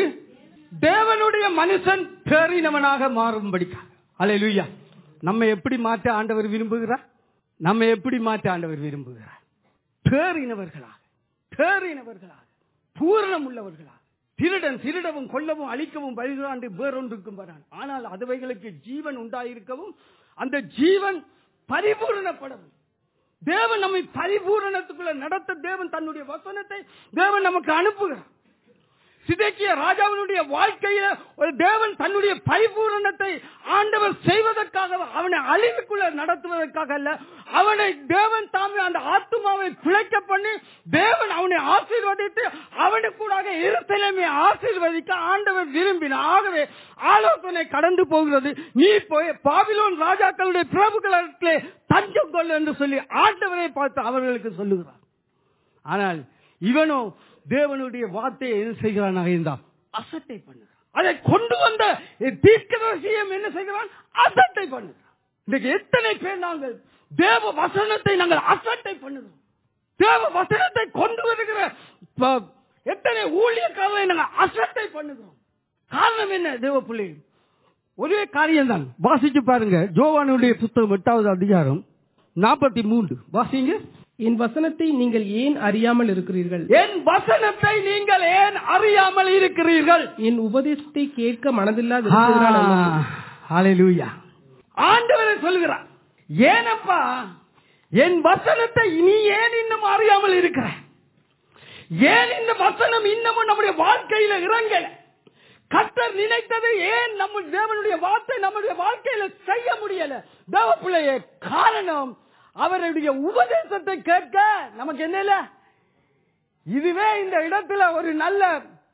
தேவனுடைய மனுஷன் பேரினவனாக மாறும்படிக்கா அல்லேலூயா நம்ம எப்படி மாற்ற ஆண்டவர் விரும்புகிறார் நம்ம எப்படி மாற்ற ஆண்டவர் விரும்புகிறார் பேரினவர்களாக பேரினவர்களாக பூரணம் உள்ளவர்களாக திருடன் திருடவும் கொல்லவும் அழிக்கவும் பரிதாண்டு வேறொன்றுக்கும் வரான் ஆனால் அதுவைகளுக்கு ஜீவன் உண்டாயிருக்கவும் அந்த ஜீவன் பரிபூரணப்படவும் தேவன் நம்மை பரிபூரணத்துக்குள்ள நடத்த தேவன் தன்னுடைய வசனத்தை தேவன் நமக்கு அனுப்புகிறார் சிதைக்கிய ராஜாவினுடைய வாழ்க்கையில ஒரு தேவன் தன்னுடைய பரிபூரணத்தை ஆண்டவர் செய்வதற்காக அவனை அழிவுக்குள்ள நடத்துவதற்காக அல்ல அவனை தேவன் தாமே அந்த ஆத்துமாவை பிழைக்க பண்ணி தேவன் அவனை ஆசீர்வதித்து அவனுக்கூடாக இருத்தலைமை ஆசீர்வதிக்க ஆண்டவர் விரும்பினார் ஆகவே ஆலோசனை கடந்து போகிறது நீ போய் பாபிலோன் ராஜாக்களுடைய பிரபுக்களிடத்திலே தஞ்சம் கொள் என்று சொல்லி ஆண்டவரை பார்த்து அவர்களுக்கு சொல்லுகிறார் ஆனால் இவனோ தேவனுடைய வார்த்தையை என்ன செய்கிறான் இருந்தான் அசட்டை பண்ணுகிறான் அதை கொண்டு வந்த தீர்க்கதரிசியம் என்ன செய்கிறான் அசட்டை பண்ணுகிறான் இன்னைக்கு எத்தனை பேர் நாங்கள் தேவ வசனத்தை நாங்கள் அசட்டை பண்ணுகிறோம் தேவ வசனத்தை கொண்டு வருகிற ப- எத்தனை ஊழியக்காரரை நாங்கள் அசட்டை பண்ணுகிறோம் காரணம் என்ன தேவ பிள்ளை ஒரே காரியம் தான் வாசிச்சு பாருங்க ஜோவானுடைய புத்தகம் எட்டாவது அதிகாரம் நாற்பத்தி மூன்று வாசிங்க என் வசனத்தை நீங்கள் ஏன் அறியாமல் இருக்கிறீர்கள் என் வசனத்தை நீங்கள் ஏன் அறியாமல் இருக்கிறீர்கள் என் உபதேசத்தை கேட்க மனதில்லாத இருக்கிறான் அல்லவா? ஹalleluya ஆண்டவரே சொல்கிறார் ஏனப்பா என் வசனத்தை நீ ஏன் இன்னும் அறியாமல் இருக்கிற ஏன் இந்த வசனம் இன்னமும் நம்முடைய வாழ்க்கையில இறங்கல கர்த்தர் நினைத்ததை ஏன் நம்ம தேவனுடைய வார்த்தை நம்முடைய வாழ்க்கையில செய்ய முடியல தேவ பிள்ளையே காரணம் அவருடைய உபதேசத்தை கேட்க நமக்கு என்ன இல்ல இதுவே இந்த இடத்துல ஒரு நல்ல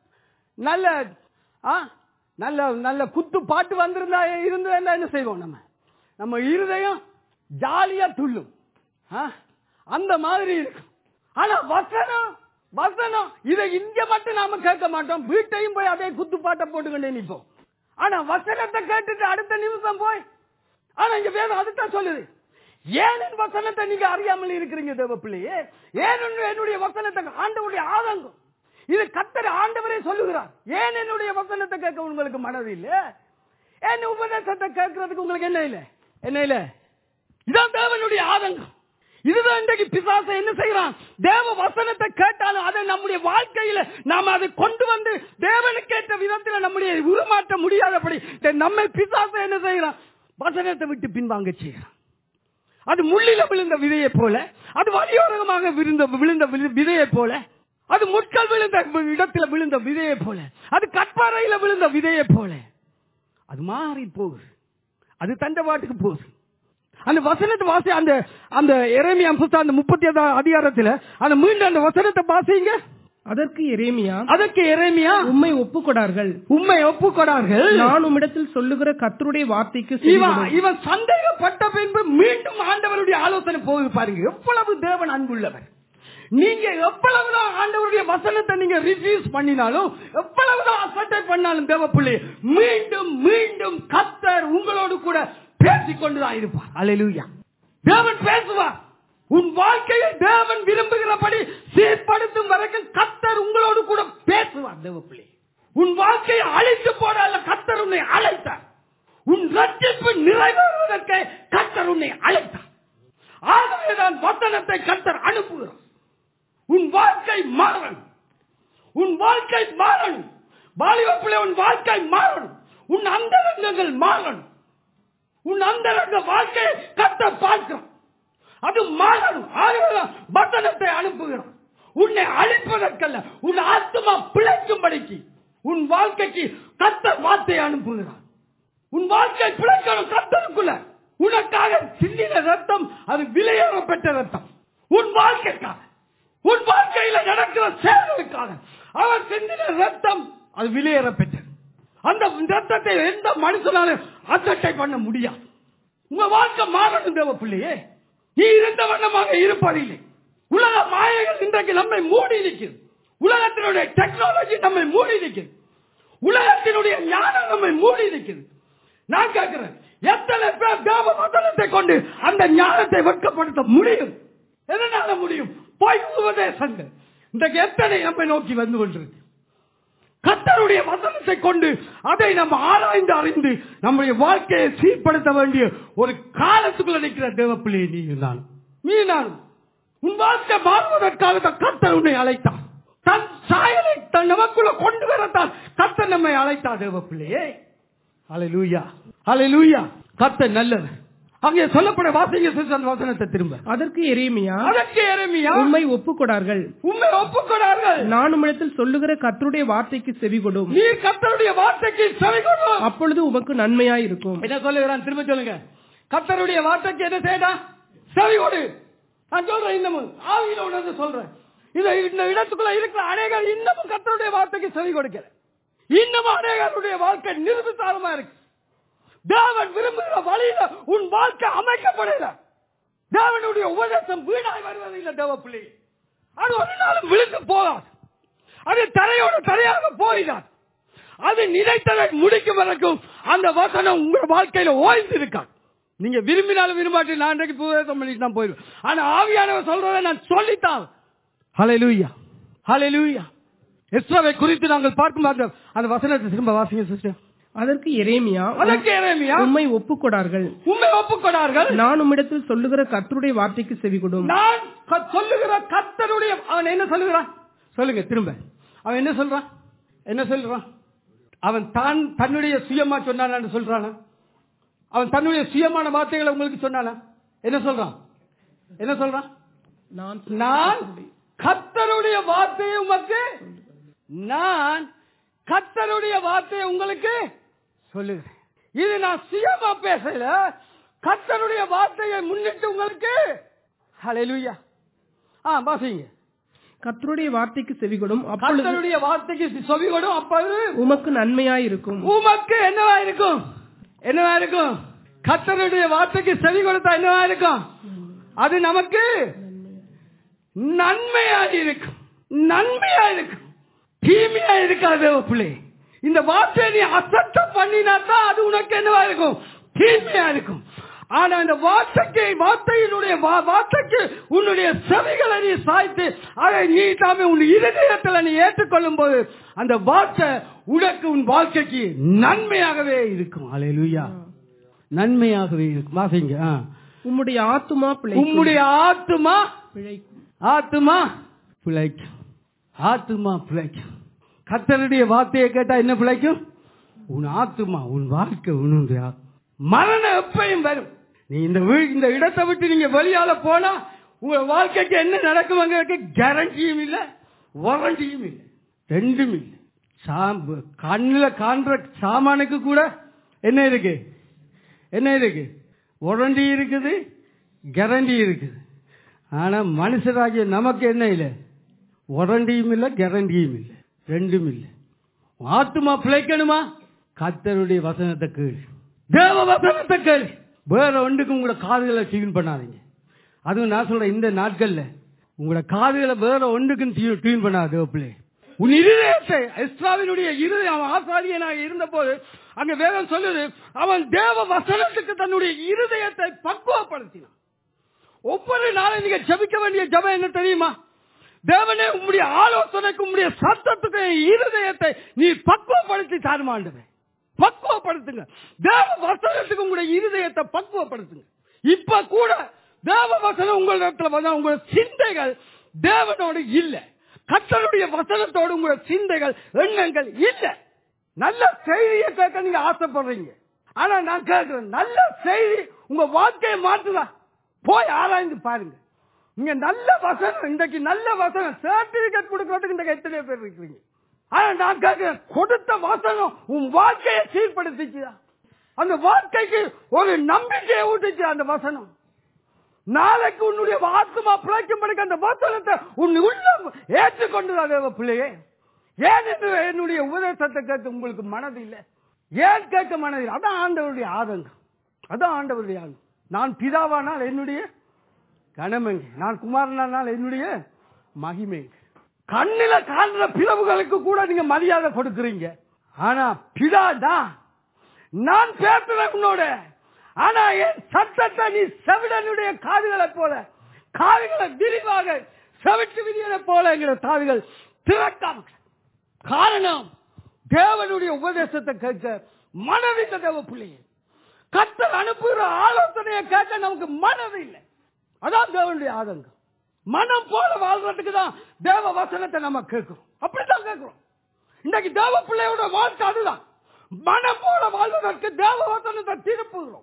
நல்ல ஆ, நல்ல நல்ல குத்து பாட்டு வந்திருந்தா இருந்தா என்ன செய்வோம் நம்ம நம்ம இருதயம் ஜாலியா துள்ளும் ஆ, அந்த மாதிரி இருக்கும் ஆனா வசனம் வசனம் இதை இங்க மட்டும் நாம கேட்க மாட்டோம் வீட்டையும் போய் அதே குத்து பாட்டை போட்டுக்கொண்டே நிப்போம் ஆனா வசனத்தை கேட்டுட்டு அடுத்த நிமிஷம் போய் ஆனா இங்க வேதம் அதுதான் சொல்லுது ஏன் என் வசனத்தை நீங்க அறியாமல் இருக்கிறீங்க தேவ பிள்ளையே ஏன் உன்னு- என்னுடைய வசனத்தை ஆண்டவருடைய ஆதங்கம் இது கத்தர் ஆண்டவரே சொல்லுகிறார் ஏன் என்னுடைய வசனத்தை கேட்க உங்களுக்கு மனது இல்ல என் உபதேசத்தை கேட்கறதுக்கு உங்களுக்கு என்ன இல்ல என்ன இல்ல இதான் தேவனுடைய ஆதங்கம் இதுதான் இன்றைக்கு பிசாசை என்ன செய்யறான் தேவ வசனத்தை கேட்டாலும் அதை நம்முடைய வாழ்க்கையில நாம அதை கொண்டு வந்து தேவனுக்கேற்ற விதத்தில் நம்முடைய உருமாற்ற முடியாதபடி இந்த நம்மை பிசாசை என்ன செய்யறான் வசனத்தை விட்டு பின்வாங்க செய்யறான் அது முள்ளில விழுந்த விதையை போல அது வழியோரமாக விழுந்த விழுந்த வி- விதையை போல அது முட்கள் விழுந்த இடத்துல விழுந்த விதையை போல அது கட்பாறையில விழுந்த விதையை போல அது மாறி போகுது அது தண்டவாட்டுக்கு போகுது அந்த வசனத்தை வாசி அந்த அந்த எரேமியா புத்தகம் அந்த முப்பத்தி அதிகாரத்துல அந்த மீண்டும் அந்த வசனத்தை வாசிங்க அதற்கு எரேமியா அதற்கு எரேமியா உம்மை ஒப்புக்கொடார்கள் உண்மை ஒப்புக்கொடார்கள் நான் உம்மிடத்தில் சொல்லுகிற கர்த்தருடைய வார்த்தைக்கு இவன் செவிகொடும். இவன் சந்தேகப்பட்ட பின்பு மீண்டும் ஆண்டவருடைய ஆலோசனை போகுது பாருங்க எவ்வளவு தேவன் அன்புள்ளவர் நீங்க எவ்வளவுதான் ஆண்டவருடைய வசனத்தை நீங்க ரிஃப்யூஸ் பண்ணினாலும் எவ்வளவுதான் அசட்டை பண்ணாலும் தேவ பிள்ளை மீண்டும் மீண்டும் கத்தர் உங்களோடு கூட பேசிக் கொண்டுதான் இருப்பார் அல்லேலூயா தேவன் பேசுவார் உன் வாழ்க்கையை தேவன் விரும்புகிறபடி சீர்படுத்தும் வரைக்கும் கத்தர் உங்களோடு கூட பேசுவார் தேவ பிள்ளை உன் வாழ்க்கையை அழித்து போட அல்ல கத்தர் உன்னை அழைத்தார் உன் ரட்சிப்பு நிறைவேறுவதற்கு கத்தர் உன்னை அழைத்தார் ஆகவேதான் வசனத்தை கத்தர் அனுப்புகிறார் உன் வாழ்க்கை மாறணும் உன் வாழ்க்கை மாறணும் வாலிபப்பிள்ளை உன் வாழ்க்கை மாறணும் உன் அந்தரங்கங்கள் மாறணும் உன் அந்தரங்க வாழ்க்கையை கத்த பார்க்கிறோம் அது மாறணும் ஆகவேதான் வசனத்தை அனுப்புகிறான் உன்னை அழிப்பதற்கல்ல உன் ஆத்மா பிழைக்கும்படிக்கு உன் வாழ்க்கைக்கு கத்த வார்த்தையை அனுப்புகிறான் உன் வாழ்க்கை பிழைக்கணும் கத்தனுக்குள்ள உனக்காக சிந்தின ரத்தம் அது விலையேற பெற்ற ரத்தம் உன் வாழ்க்கைக்காக உன் வாழ்க்கையில நடக்கிற செயல்களுக்காக அவர் சிந்தின ரத்தம் அது விலையேற பெற்றது அந்த ரத்தத்தை எந்த மனுஷனாலும் அசட்டை பண்ண முடியாது உங்க வாழ்க்கை மாறணும் தேவ பிள்ளையே நீ இருந்த வண்ணமாக இருப்பதில்லை உலக மாயைகள் இன்றைக்கு நம்மை மூடி நிற்கிறது உலகத்தினுடைய டெக்னாலஜி நம்மை மூடி நிற்கிறது உலகத்தினுடைய ஞானம் நம்மை மூடி நிற்கிறது நான் கேட்கிறேன் எத்தனை பேர் தேவ வசனத்தை கொண்டு அந்த ஞானத்தை வெட்கப்படுத்த முடியும் எதனால முடியும் பொய் உபதேசங்கள் இன்றைக்கு எத்தனை நம்மை நோக்கி வந்து கொண்டிருக்கு கத்தருடைய வசனத்தை கொண்டு அதை நம்ம ஆராய்ந்து அறிந்து நம்முடைய வாழ்க்கையை சீர்படுத்த வேண்டிய ஒரு காலத்துக்குள்ள நிற்கிற தேவப்பிள்ளையை நீ நான் நீ நான் உன் வாழ்க்கை மாறுவதற்காக தான் கத்தர் உன்னை அழைத்தார் தன் சாயலை தன் நமக்குள்ள கொண்டு வரத்தான் கத்தர் நம்மை அழைத்தார் தேவப்பிள்ளையே அலையூயா அலையூயா கத்தர் நல்லவர் அங்கே சொல்லப்பட வாசிங்க சிஸ்டர் அந்த வசனத்தை திரும்ப அதற்கு எரேமியா அதற்கு எரேமியா உம்மை ஒப்புக்கொடார்கள் உண்மை ஒப்புக்கொண்டார்கள் நான் உம்மிடத்தில் சொல்லுகிற கர்த்தருடைய வார்த்தைக்கு செவிகொடும் நீ கத்தருடைய வார்த்தைக்கு செவி கொடு அப்பொழுது உமக்கு நன்மையாய் இருக்கும் என்ன சொல்லுகிறான் திரும்ப சொல்லுங்க கத்தருடைய வார்த்தைக்கு என்ன செய்யடா செவி கொடு நான் சொல்றேன் இன்னமும் ஆவியில உணர்ந்து சொல்றேன் இந்த இந்த இடத்துக்குள்ள இருக்கிற அநேகர் இன்னமும் கத்தருடைய வார்த்தைக்கு செவி கொடுக்கல இன்னமும் அநேகருடைய வாழ்க்கை நிர்விசாரமா இருக்கு தேவன் விரும்புகிற வழியில உன் வாழ்க்கை அமைக்கப்படல தேவனுடைய உபதேசம் வீணாய் வருவதில்லை தேவ பிள்ளை அது ஒரு நாளும் விழுந்து போகாது அது தரையோடு தரையாக போயிடாது அது நினைத்ததை முடிக்கும் வரைக்கும் அந்த வசனம் உங்க வாழ்க்கையில ஓய்ந்து இருக்காது நீங்க விரும்பினாலும் விரும்பாட்டி நான் இன்றைக்கு புவேசம் பண்ணிட்டு தான் போயிடுவேன் ஆனா ஆவியானவர் சொல்றதை நான் சொல்லித்தான் ஹalleluya ஹalleluya எஸ்ராவை குறித்து நாங்கள் பார்க்கும் அந்த அந்த வசனத்தை திரும்ப வாசிங்க சிஸ்டர் அதற்கு எரேமியா அதற்கு எரேமியா உம்மை ஒப்புக்கொடார்கள் உண்மை ஒப்புக்கொண்டார்கள் நான் உம்மிடத்தில் சொல்லுகிற கர்த்தருடைய வார்த்தைக்கு செவிகொடும் நான் க- சொல்லுகிற கர்த்தருடைய அவன் என்ன சொல்லுகிறான் சொல்லுங்க திரும்ப அவன் என்ன சொல்றான் என்ன சொல்றான் அவன் தான் தன்னுடைய சுயமா சொன்னான்னு சொல்றானா அவன் தன்னுடைய சுயமான வார்த்தைகளை உங்களுக்கு சொன்னானா என்ன சொல்றான் என்ன சொல்றான் நான் நான் கர்த்தருடைய வார்த்தையை உமக்கு நான் கர்த்தருடைய வார்த்தையை உங்களுக்கு சொல்லுகிறேன் இது நான் சுயமா பேசல கர்த்தருடைய வார்த்தையை முன்னிட்டு உங்களுக்கு ஹalleluya ஆ வாசிங்க கர்த்தருடைய வார்த்தைக்கு செவிகொடும் அப்பொழுது கர்த்தருடைய வார்த்தைக்கு செவிகொடும் அப்பொழுது உமக்கு நன்மையாயிருக்கும் உமக்கு என்னவா இருக்கும் என்னவா இருக்கும் கர்த்தருடைய வார்த்தைக்கு செவி கொடுத்தா என்னவா இருக்கும் அது நமக்கு நன்மையா இருக்கும் நன்மையா இருக்கும் தீமையா இருக்காது பிள்ளை இந்த வார்த்தையை நீ அசத்த பண்ணினா தான் அது உனக்கு என்னவா இருக்கும் தீமையா இருக்கும் ஆனா இந்த வார்த்தைக்கு வார்த்தையினுடைய வா- வார்த்தைக்கு உன்னுடைய செவிகளை நீ சாய்த்து அதை நீ தாமே உன் இருதயத்தில் நீ ஏற்றுக்கொள்ளும் போது அந்த வார்த்தை உனக்கு உன் வாழ்க்கைக்கு நன்மையாகவே இருக்கும் அலையலுயா நன்மையாகவே இருக்கும் வாசிங்க ஆ. உம்முடைய ஆத்துமா பிழைக்கும் உம்முடைய ஆத்துமா பிழைக்கும் ஆத்துமா பிழைக்கும் ஆத்துமா பிழைக்கும் கத்தருடைய வார்த்தையை கேட்டா என்ன பிழைக்கும் உன் ஆத்துமா உன் வாழ்க்கை உன்னுடைய ஆ- மரணம் எப்பயும் வரும் நீ இந்த வீ- இந்த இடத்தை விட்டு நீங்க வெளியால போனா உங்க வாழ்க்கைக்கு என்ன நடக்கும்ங்கிறதுக்கு கேரண்டியும் இல்ல வாரண்டியும் இல்லை ரெண்டும் இல்லை சாம்பு கண்ணுல காண்ற சாமானுக்கு கூட என்ன இருக்கு என்ன இருக்கு உரண்டி இருக்குது கேரண்டி இருக்குது ஆனா மனுஷராகிய நமக்கு என்ன இல்லை உரண்டியும் இல்லை கேரண்டியும் இல்லை ரெண்டும் இல்லை ஆத்துமா பிழைக்கணுமா கத்தருடைய வசனத்தை கேளு தேவ வசனத்தை கேளு வேற ஒன்றுக்கு உங்களோட காதுகளை டியூன் பண்ணாதீங்க அதுவும் நான் சொல்றேன் இந்த நாட்கள்ல உங்களோட காதுகளை வேற ஒன்றுக்கும் டியூன் பண்ணாத தேவப்பிள்ளை உன் இருதயத்தை எஸ்ராவினுடைய இருதயம் அவன் ஆசாரியனாக இருந்த போது அங்க வேதம் சொல்லுது அவன் தேவ வசனத்துக்கு தன்னுடைய இருதயத்தை பக்குவப்படுத்தினான் ஒவ்வொரு நாளும் நீங்க ஜெபிக்க வேண்டிய ஜெபம் என்ன தெரியுமா தேவனே உம்முடைய ஆலோசனைக்கு உம்முடைய சத்தத்துக்கு என் இருதயத்தை நீ பக்குவப்படுத்தி தாருமாண்டவே பக்குவப்படுத்துங்க தேவ வசனத்துக்கு உங்களுடைய இருதயத்தை பக்குவப்படுத்துங்க இப்ப கூட தேவ வசனம் உங்களிடத்துல வந்தா உங்களோட சிந்தைகள் தேவனோடு இல்ல கத்தருடைய வசனத்தோடு உங்களோட சிந்தைகள் எண்ணங்கள் இல்ல நல்ல செய்தியை கேட்க நீங்க ஆசைப்படுறீங்க ஆனா நான் கேட்கிறேன் நல்ல செய்தி உங்க வாழ்க்கையை மாற்றுதா போய் ஆராய்ந்து பாருங்க இங்க நல்ல வசனம் இன்றைக்கு நல்ல வசனம் சர்டிபிகேட் கொடுக்கறதுக்கு இன்றைக்கு எத்தனை பேர் இருக்கிறீங்க ஆனா நான் கேட்கிறேன் கொடுத்த வசனம் உன் வாழ்க்கையை சீர்படுத்திச்சுதா அந்த வாழ்க்கைக்கு ஒரு நம்பிக்கையை ஊட்டுச்சு அந்த வசனம் நாளைக்கு உன்னுடைய ஆத்மா பிழைக்கும்படிக்கு அந்த வசனத்தை உன் உள்ளம் ஏற்றுக்கொண்டதா தேவ பிள்ளையே ஏன் என்று என்னுடைய உபதேசத்தை கேட்க உங்களுக்கு மனது இல்லை ஏன் கேட்க மனது இல்லை அதான் ஆண்டவருடைய ஆதங்கம் அதான் ஆண்டவருடைய ஆதங்கம் நான் பிதாவானால் என்னுடைய கனமெங்க நான் குமாரனால் என்னுடைய மகிமை கண்ணில காண்ற பிளவுகளுக்கு கூட நீங்க மரியாதை கொடுக்குறீங்க ஆனா பிதா தான் நான் பேசுறேன் உன்னோட ஆனா என் சத்தத்தை நீ செவிடனுடைய காதுகளை போல காதுகளை விரிவாக செவிட்டு விரியனை போல என்கிற காதுகள் திறக்காம காரணம் தேவனுடைய உபதேசத்தை கேட்க மனதில்லை தேவ பிள்ளையை கத்தர் அனுப்புகிற ஆலோசனையை கேட்க நமக்கு மனது இல்லை அதான் தேவனுடைய ஆதங்கம் மனம் போல வாழ்றதுக்கு தான் தேவ வசனத்தை நம்ம கேட்கிறோம் அப்படித்தான் கேட்கிறோம் இன்னைக்கு தேவ பிள்ளையோட வாழ்க்கை அதுதான் மனம் போல வாழ்வதற்கு தேவ வசனத்தை திருப்புகிறோம்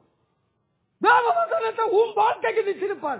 தேவ வசனத்தை உன் வாழ்க்கைக்கு நீ திருப்பாரு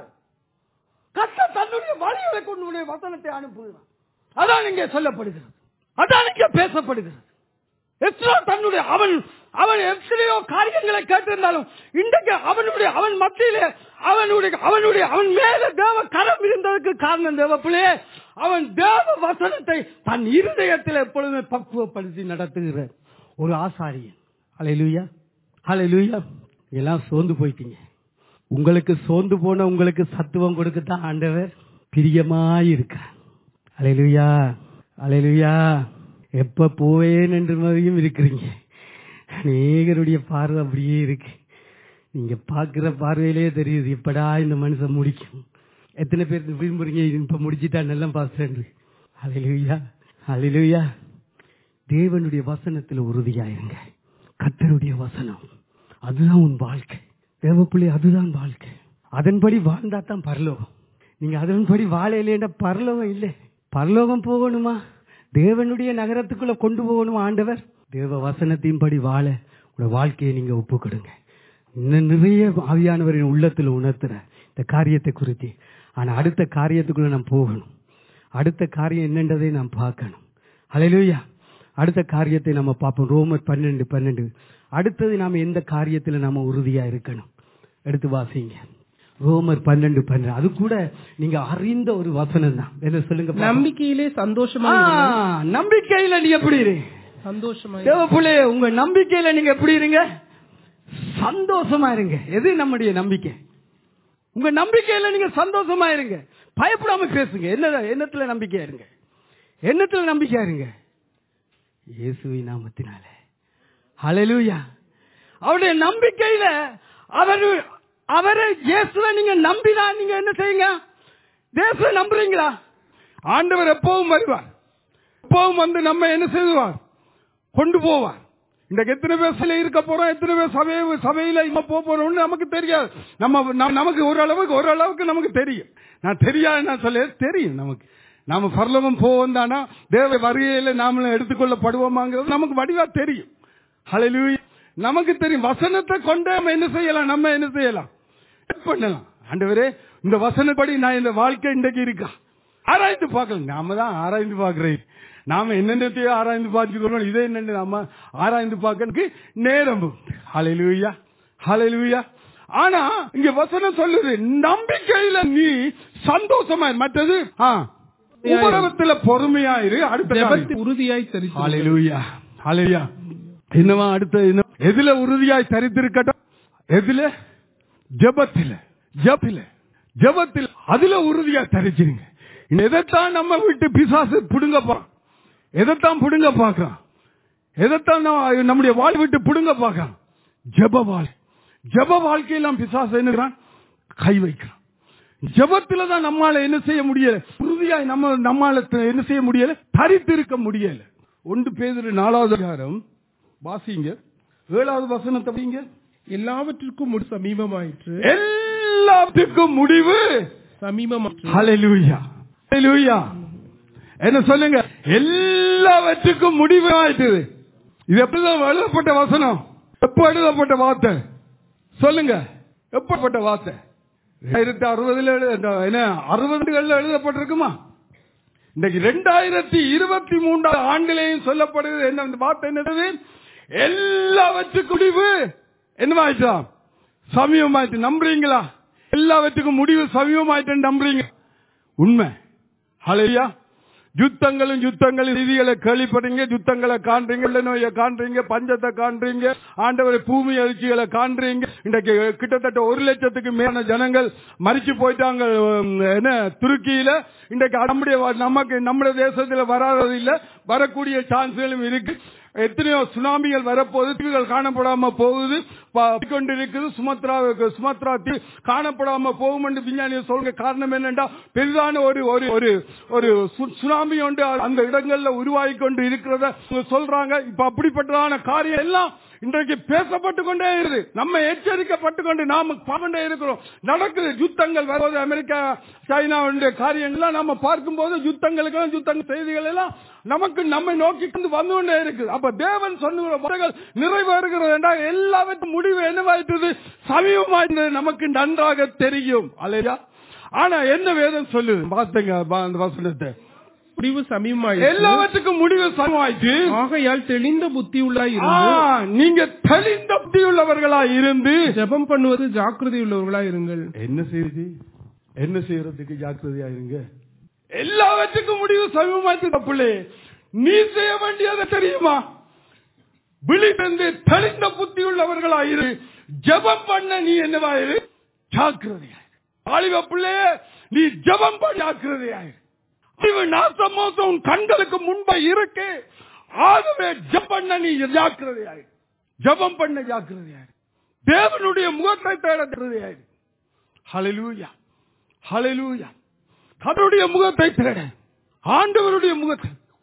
கத்த தன்னுடைய வழிகளை கொண்டு உன்னுடைய வசனத்தை அனுப்புகிறான் அதான் இங்கே சொல்லப்படுகிறது அதான் இங்கே பேசப்படுகிறது எஸ்ரா தன்னுடைய அவன் அவன் எத்தனையோ காரியங்களை கேட்டிருந்தாலும் இன்றைக்கு அவனுடைய அவன் மத்தியிலே அவனுடைய அவனுடைய அவன் மேல தேவ கரம் இருந்ததற்கு காரணம் தேவ பிள்ளையே அவன் தேவ வசனத்தை தன் இருதயத்தில் எப்பொழுதுமே பக்குவப்படுத்தி நடத்துகிற ஒரு ஆசாரியன் அலையிலுயா அலையிலுயா எல்லாம் சோர்ந்து போயிட்டீங்க உங்களுக்கு சோர்ந்து போன உங்களுக்கு சத்துவம் கொடுக்கத்தான் ஆண்டவர் பிரியமாயிருக்கிறார் அலையிலுயா அலையிலுயா எப்ப போவேன் என்று மாதிரியும் இருக்கிறீங்க அநேகருடைய பார்வை அப்படியே இருக்கு நீங்க பாக்குற பார்வையிலே தெரியுது எப்படா இந்த மனுஷன் முடிக்கும் எத்தனை பேர் விரும்புறீங்க இப்ப முடிச்சிட்டா நல்லா பாஸ்டர் அலையிலுயா ஹalleluya தேவனுடைய வசனத்துல உறுதியாயிருங்க கர்த்தருடைய வசனம் அதுதான் உன் வாழ்க்கை தேவப்பிள்ளை அதுதான் வாழ்க்கை அதன்படி வாழ்ந்தா தான் பரலோகம் நீங்க அதன்படி வாழையிலேண்ட பரலோகம் இல்லை பரலோகம் போகணுமா தேவனுடைய நகரத்துக்குள்ள கொண்டு போகணுமா ஆண்டவர் தேவ வசனத்தையும் படி வாழ உங்களோட வாழ்க்கையை நீங்க ஒப்பு கொடுங்க இன்னும் நிறைய ஆவியானவரின் உள்ளத்துல உணர்த்துற இந்த காரியத்தை குறித்து ஆனா அடுத்த காரியத்துக்குள்ள நாம் போகணும் அடுத்த காரியம் என்னன்றதை நாம் பார்க்கணும் ஹalleluya அடுத்த காரியத்தை நம்ம பார்ப்போம் ரோமர் பன்னெண்டு பன்னெண்டு அடுத்தது நாம எந்த காரியத்துல நாம உறுதியா இருக்கணும் எடுத்து வாசிங்க ரோமர் பன்னெண்டு பன்னெண்டு அது கூட நீங்க அறிந்த ஒரு வசனம் தான் என்ன சொல்லுங்க பாப்போம். நம்பிக்கையிலே சந்தோஷமா ஆ, இருங்கள். நம்பிக்கையில நீ எப்படி இரு சந்தோஷமா இருங்கள். தேவப்புள்ளே உங்க நம்பிக்கையில நீங்க எப்படி இருங்க சந்தோஷமா இருங்க எது நம்முடைய நம்பிக்கை உங்க நம்பிக்கையில நீங்க சந்தோஷமா இருங்க பயப்படாம பேசுங்க என்ன என்னத்துல நம்பிக்கையா இருங்க என்னத்துல நம்பிக்கையா இருங்க இயேசுவை நாமத்தினாலே ஹalleluya அவருடைய நம்பிக்கையில அவர் அவரை இயேசுவை நீங்க நம்பினா நீங்க என்ன செய்யுங்க இயேசுவை நம்புறீங்களா ஆண்டவர் எப்பவும் வருவார் எப்பவும் வந்து நம்ம என்ன செய்வார் கொண்டு போவார் இந்த எத்தனை பேர் சில இருக்க போறோம் எத்தனை பேர் சபை சபையில இங்க போக போறோம்னு நமக்கு தெரியாது நம்ம நம்ம- நமக்கு ஓரளவுக்கு ஓரளவுக்கு நமக்கு தெரியும் நான் தெரியாது நான் சொல்ல தெரியும் நமக்கு நாம பரலவம் போவோம் தானா தேவ வருகையில நாமளும் எடுத்துக்கொள்ளப்படுவோமாங்கிறது நமக்கு வடிவா தெரியும் ஹalleluya நமக்கு தெரியும் வசனத்தை கொண்டு நம்ம என்ன செய்யலாம் நம்ம என்ன செய்யலாம் பண்ணலாம் ஆண்டவரே இந்த வசனப்படி நான் இந்த வாழ்க்கை இன்றைக்கு இருக்கா ஆராய்ந்து பார்க்கலாம் நாம தான் ஆராய்ந்து பார்க்கிறேன் நாம என்னென்னத்தையோ ஆராய்ந்து பார்த்துக்கிறோம் இதை என்னென்ன நாம ஆராய்ந்து பார்க்கறதுக்கு நேரம் ஹalleluya ஹalleluya ஆனா இங்க வசனம் சொல்லுது நம்பிக்கையில நீ சந்தோஷமா இரு. மற்றது ஆ, உபரவத்துல பொறுமையாயிரு அடுத்த காரியம். ஜெபத்தில் உறுதியாய் தரித்து ஹalleluya ஹalleluya என்னவா அடுத்த என்ன எதுல உறுதியாய் தரித்திருக்கட்டும் எதுல ஜெபத்தில ஜெபத்தில ஜெபத்தில் அதுல உறுதியா தரிச்சிருங்க எதைத்தான் நம்ம விட்டு பிசாசு புடுங்க போறான் எதைத்தான் புடுங்க பார்க்கறான் எதைத்தான் நம்ம- நம்முடைய வாழ் விட்டு புடுங்க பார்க்கறான் ஜெப வாழ் ஜெப வாழ்க்கையெல்லாம் பிசாசு என்னகிறான் கை வைக்கிறான் ஜெபத்துல தான் நம்மால என்ன செய்ய முடியல உறுதியாய் நம்ம நம்மால த- என்ன செய்ய முடியல தரித்திருக்க முடியல ஒன்று பேதுரு நாலாவது அதிகாரம் வாசிங்க ஏழாவது வசனத்தை படிங்க எல்லாவற்றிற்கும் ஒரு சமீபமாயிற்று எல்லாத்துக்கும் முடிவு சமீபமாயிற்று ஹalleluya ஹalleluya என்ன சொல்லுங்க எல்லாவற்றுக்கும் முடிவு ஆயிட்டது இது எப்படிதான் எழுதப்பட்ட வசனம் எப்ப எழுதப்பட்ட வார்த்தை சொல்லுங்க எப்பப்பட்ட வார்த்தை ரெண்டாயிரத்தி அறுபதுல எழு- இந்த என்ன அறுபதுகள்ல எழுதப்பட்டிருக்குமா இன்னைக்கு ரெண்டாயிரத்தி இருபத்தி மூன்றாம் ஆண்டிலேயும் சொல்லப்படுது என்ன இந்த வார்த்தை என்னது எல்லாவற்றுக்கும் முடிவு என்னவாயிட்டா சமயமாயிட்டு நம்புறீங்களா எல்லாவற்றுக்கும் முடிவு சமயமாயிட்டு நம்புறீங்க உண்மை ஹலையா யுத்தங்களும் யுத்தங்களும் செய்திகளை கேள்விப்படுறீங்க யுத்தங்களை காண்றீங்க வெள்ள நோயை காண்றீங்க பஞ்சத்தை காண்றீங்க ஆண்டவர் பூமி எழுச்சிகளை காண்றீங்க இன்றைக்கு கிட்டத்தட்ட ஒரு லட்சத்துக்கு மேலான ஜனங்கள் மறிச்சு போயிட்டாங்க உம், என்ன துருக்கியில இன்றைக்கு நம்முடைய வா- நமக்கு நம்முடைய தேசத்துல வராதது இல்ல வரக்கூடிய சான்ஸ்களும் இருக்கு எத்தனையோ சுனாமிகள் வரப்போகுது தீவுகள் காணப்படாம போகுது ப- கொண்டிருக்குது சுமத்ரா சுமத்ரா தீவு காணப்படாம போகும் என்று விஞ்ஞானிகள் சொல்ற காரணம் என்னென்றா பெரிதான ஒரு ஒரு ஒரு ஒரு சு- சுனாமி ஒன்று அந்த இடங்கள்ல உருவாகி கொண்டு இருக்கிறத சொல்றாங்க இப்ப அப்படிப்பட்டதான காரியம் எல்லாம் இன்றைக்கு பேசப்பட்டு கொண்டே இருக்குது நம்ம எச்சரிக்கப்பட்டு கொண்டு நாம பார்த்துட்டே இருக்கிறோம் நடக்குது யுத்தங்கள் வருவது அமெரிக்கா சைனாவுடைய காரியங்கள்லாம் நம்ம பார்க்கும்போது யுத்தங்களுக்கு யுத்தங்கள் செய்திகள் எல்லாம் நமக்கு நம்மை நோக்கி கொண்டு வந்து கொண்டே இருக்குது அப்ப தேவன் சொன்ன வார்த்தைகள் நிறைவேறுகிறது என்றால் எல்லாவற்றும் முடிவு என்னவாயிட்டது சமீபமாயிருந்தது நமக்கு நன்றாக தெரியும் அல்லையா ஆனா என்ன வேதம் சொல்லுது பார்த்தங்க அந்த வசனத்தை முடிவு சமீபமாயிற்று எல்லாவற்றுக்கும் முடிவு சமமாயிட்டு ஆகையால் தெளிந்த புத்தி உள்ளாய் ஆ, இருந்து நீங்க தெளிந்த புத்தியுள்ளவர்களா இருந்து ஜெபம் பண்ணுவது ஜாக்கிரதை உள்ளவர்களாய் இருங்கள் என்ன செய்யுது என்ன செய்யறதுக்கு ஜாக்கிரதையா இருங்க எல்லாவற்றுக்கும் முடிவு சமீபமாச்சு தப்புள்ளே நீ செய்ய வேண்டியது தெரியுமா விழித்திருந்து தெளிந்த புத்தி உள்ளவர்களா இரு ஜெபம் பண்ண நீ என்னவாயிரு ஜாக்கிரதையா இரு. வாலிப பிள்ளையே நீ ஜெபம் பண்ண ஜாக்கிரதையாயிரு அறிவு நாசமோசம் உன் கண்களுக்கு முன்பே இருக்கு ஆகவே ஜெபம் பண்ண நீ ஜாக்கிரதையாயிரு ஜெபம் பண்ண ஜாக்கிரதையாயிரு தேவனுடைய முகத்தை தேட ஜாக்கிரதையாயிரு ஹalleluya ஹalleluya கர்த்தருடைய முகத்தை தேட ஆண்டவருடைய முகத்தை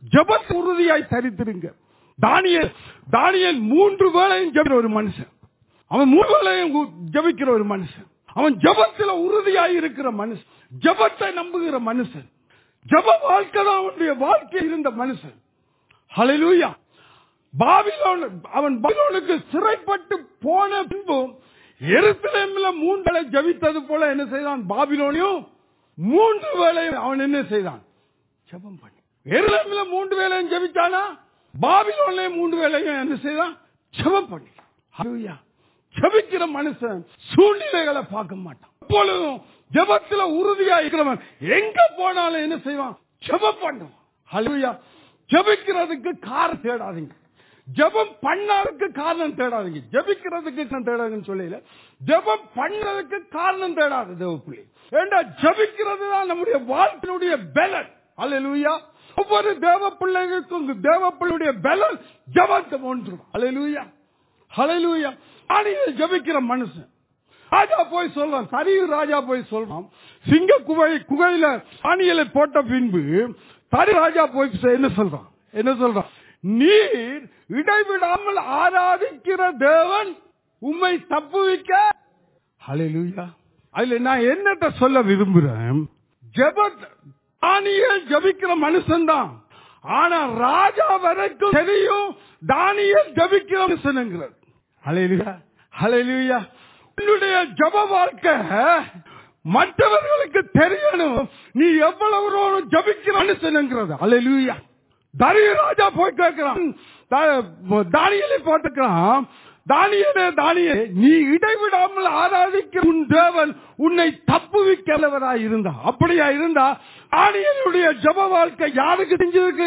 ஜபத் உறுதியாய் தரித்திருங்க தானியல் தானியல் மூன்று வேளையும் ஜபிக்கிற ஒரு மனுஷன் அவன் மூன்று வேளையும் கு- ஜபிக்கிற ஒரு மனுஷன் அவன் ஜபத்துல உறுதியாய் இருக்கிற மனுஷன் ஜபத்தை நம்புகிற மனுஷன் ஜப வாழ்க்கை தான் அவனுடைய வாழ்க்கை இருந்த மனுஷன் ஹalleluya பாபிலோன் அவன் பாபிலோனுக்கு சிறைப்பட்டு போன பின்பும் எருசலேமில் மூன்றலை ஜபித்தது போல என்ன செய்தான் பாபிலோனையும் மூன்று வேளை அவன் என்ன செய்தான் ஜெபம் பண்ணி எருசலேமில் மூன்று வேளையும் ஜபித்தானா பாபிலோன்ல மூன்று வேளையும் என்ன செய்தான் ஜெபம் பண்ணி ஹalleluya ஜபிக்கிற மனுஷன் சூழ்நிலைகளை பார்க்க மாட்டான் எப்பொழுதும் ஜபத்துல உறுதியா இருக்கிறவன் எங்க போனாலும் என்ன செய்வான் ஜெபம் பண்ணுவான் ஹalleluya ஜபிக்கிறதுக்கு காரணம் தேடாதீங்க ஜெபம் பண்ணாததுக்கு காரணம் தேடாதீங்க ஜபிக்கிறதுக்கு நான் தேடாதுன்னு சொல்லல ஜெபம் பண்ணதுக்கு காரணம் தேடாது தேவ பிள்ளை ஏண்டா ஜபிக்கிறது தான் நம்முடைய வாழ்க்கையினுடைய பலன் அல்லேலூயா ஒவ்வொரு தேவ பிள்ளைகளுக்கும் தேவ பிள்ளையுடைய பலன் ஜபத்தை ஒன்று அல்லேலூயா ஹalleluya ஆணியில் ஜபிக்கிற மனுஷன் ராஜா போய் சொல்றான் தரியு ராஜா போய் சொல்றான் சிங்க குகை குகையில ஆணியலை போட்ட பின்பு தரி ராஜா போய் என்ன சொல்றான் என்ன சொல்றான் நீர் இடைவிடாமல் ஆராதிக்கிற தேவன் உம்மை தப்புவிக்க ஹalleluya அதுல நான் என்னத்த சொல்ல விரும்புறேன் ஜெப தானியல் ஜபிக்கிற மனுஷன்தான் ஆனா ராஜா வரைக்கும் தெரியும் தானியல் ஜபிக்கிற மனுஷனுங்கிறது ஹalleluya ஹalleluya உன்னுடைய ஜப வாழ்க்கை மற்றவர்களுக்கு தெரியணும் நீ எவ்வளவு தூரம் ஜபிக்கிற மனுஷனுங்கிறது ஹalleluya தரிய ராஜா போய் கேட்கிறான் தா- தானியேலை போட்டுக்கிறான் தானியலே தானியே நீ இடைவிடாமல் ஆராதிக்கிற உன் தேவன் உன்னை தப்புவிக்கிறவராய் இருந்தா அப்படியா இருந்தா தானியலுடைய ஜப வாழ்க்கை யாருக்கு தெரிஞ்சிருக்கு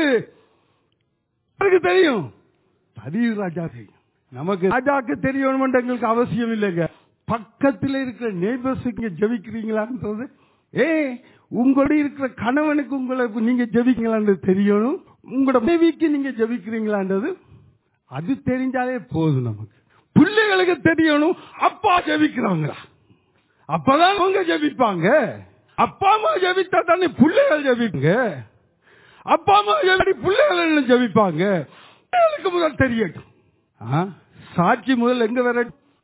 யாருக்கு தெரியும் தரிய ராஜா தெரியும் நமக்கு ராஜாக்கு தெரியணும் எங்களுக்கு அவசியம் இல்லைங்க பக்கத்தில் இருக்கிற நெய்பர்ஸுக்கு ஜபிக்கிறீங்களான்றது ஏ உங்களுடைய இருக்கிற கணவனுக்கு உங்களை நீங்க ஜபிக்கீங்களான்றது தெரியணும் உங்களோட மனைவிக்கு நீங்க ஜபிக்கிறீங்களான்றது அது தெரிஞ்சாலே போதும் நமக்கு பிள்ளைகளுக்கு தெரியணும் அப்பா ஜபிக்கிறாங்களா அப்பதான் அவங்க ஜபிப்பாங்க அப்பா அம்மா ஜபித்தா தானே பிள்ளைகள் ஜபிங்க அப்பா அம்மா ஜபி பிள்ளைகள் என்ன ஜபிப்பாங்க பிள்ளைகளுக்கு முதல் தெரியட்டும் ஆ? சாட்சி முதல் எங்க வர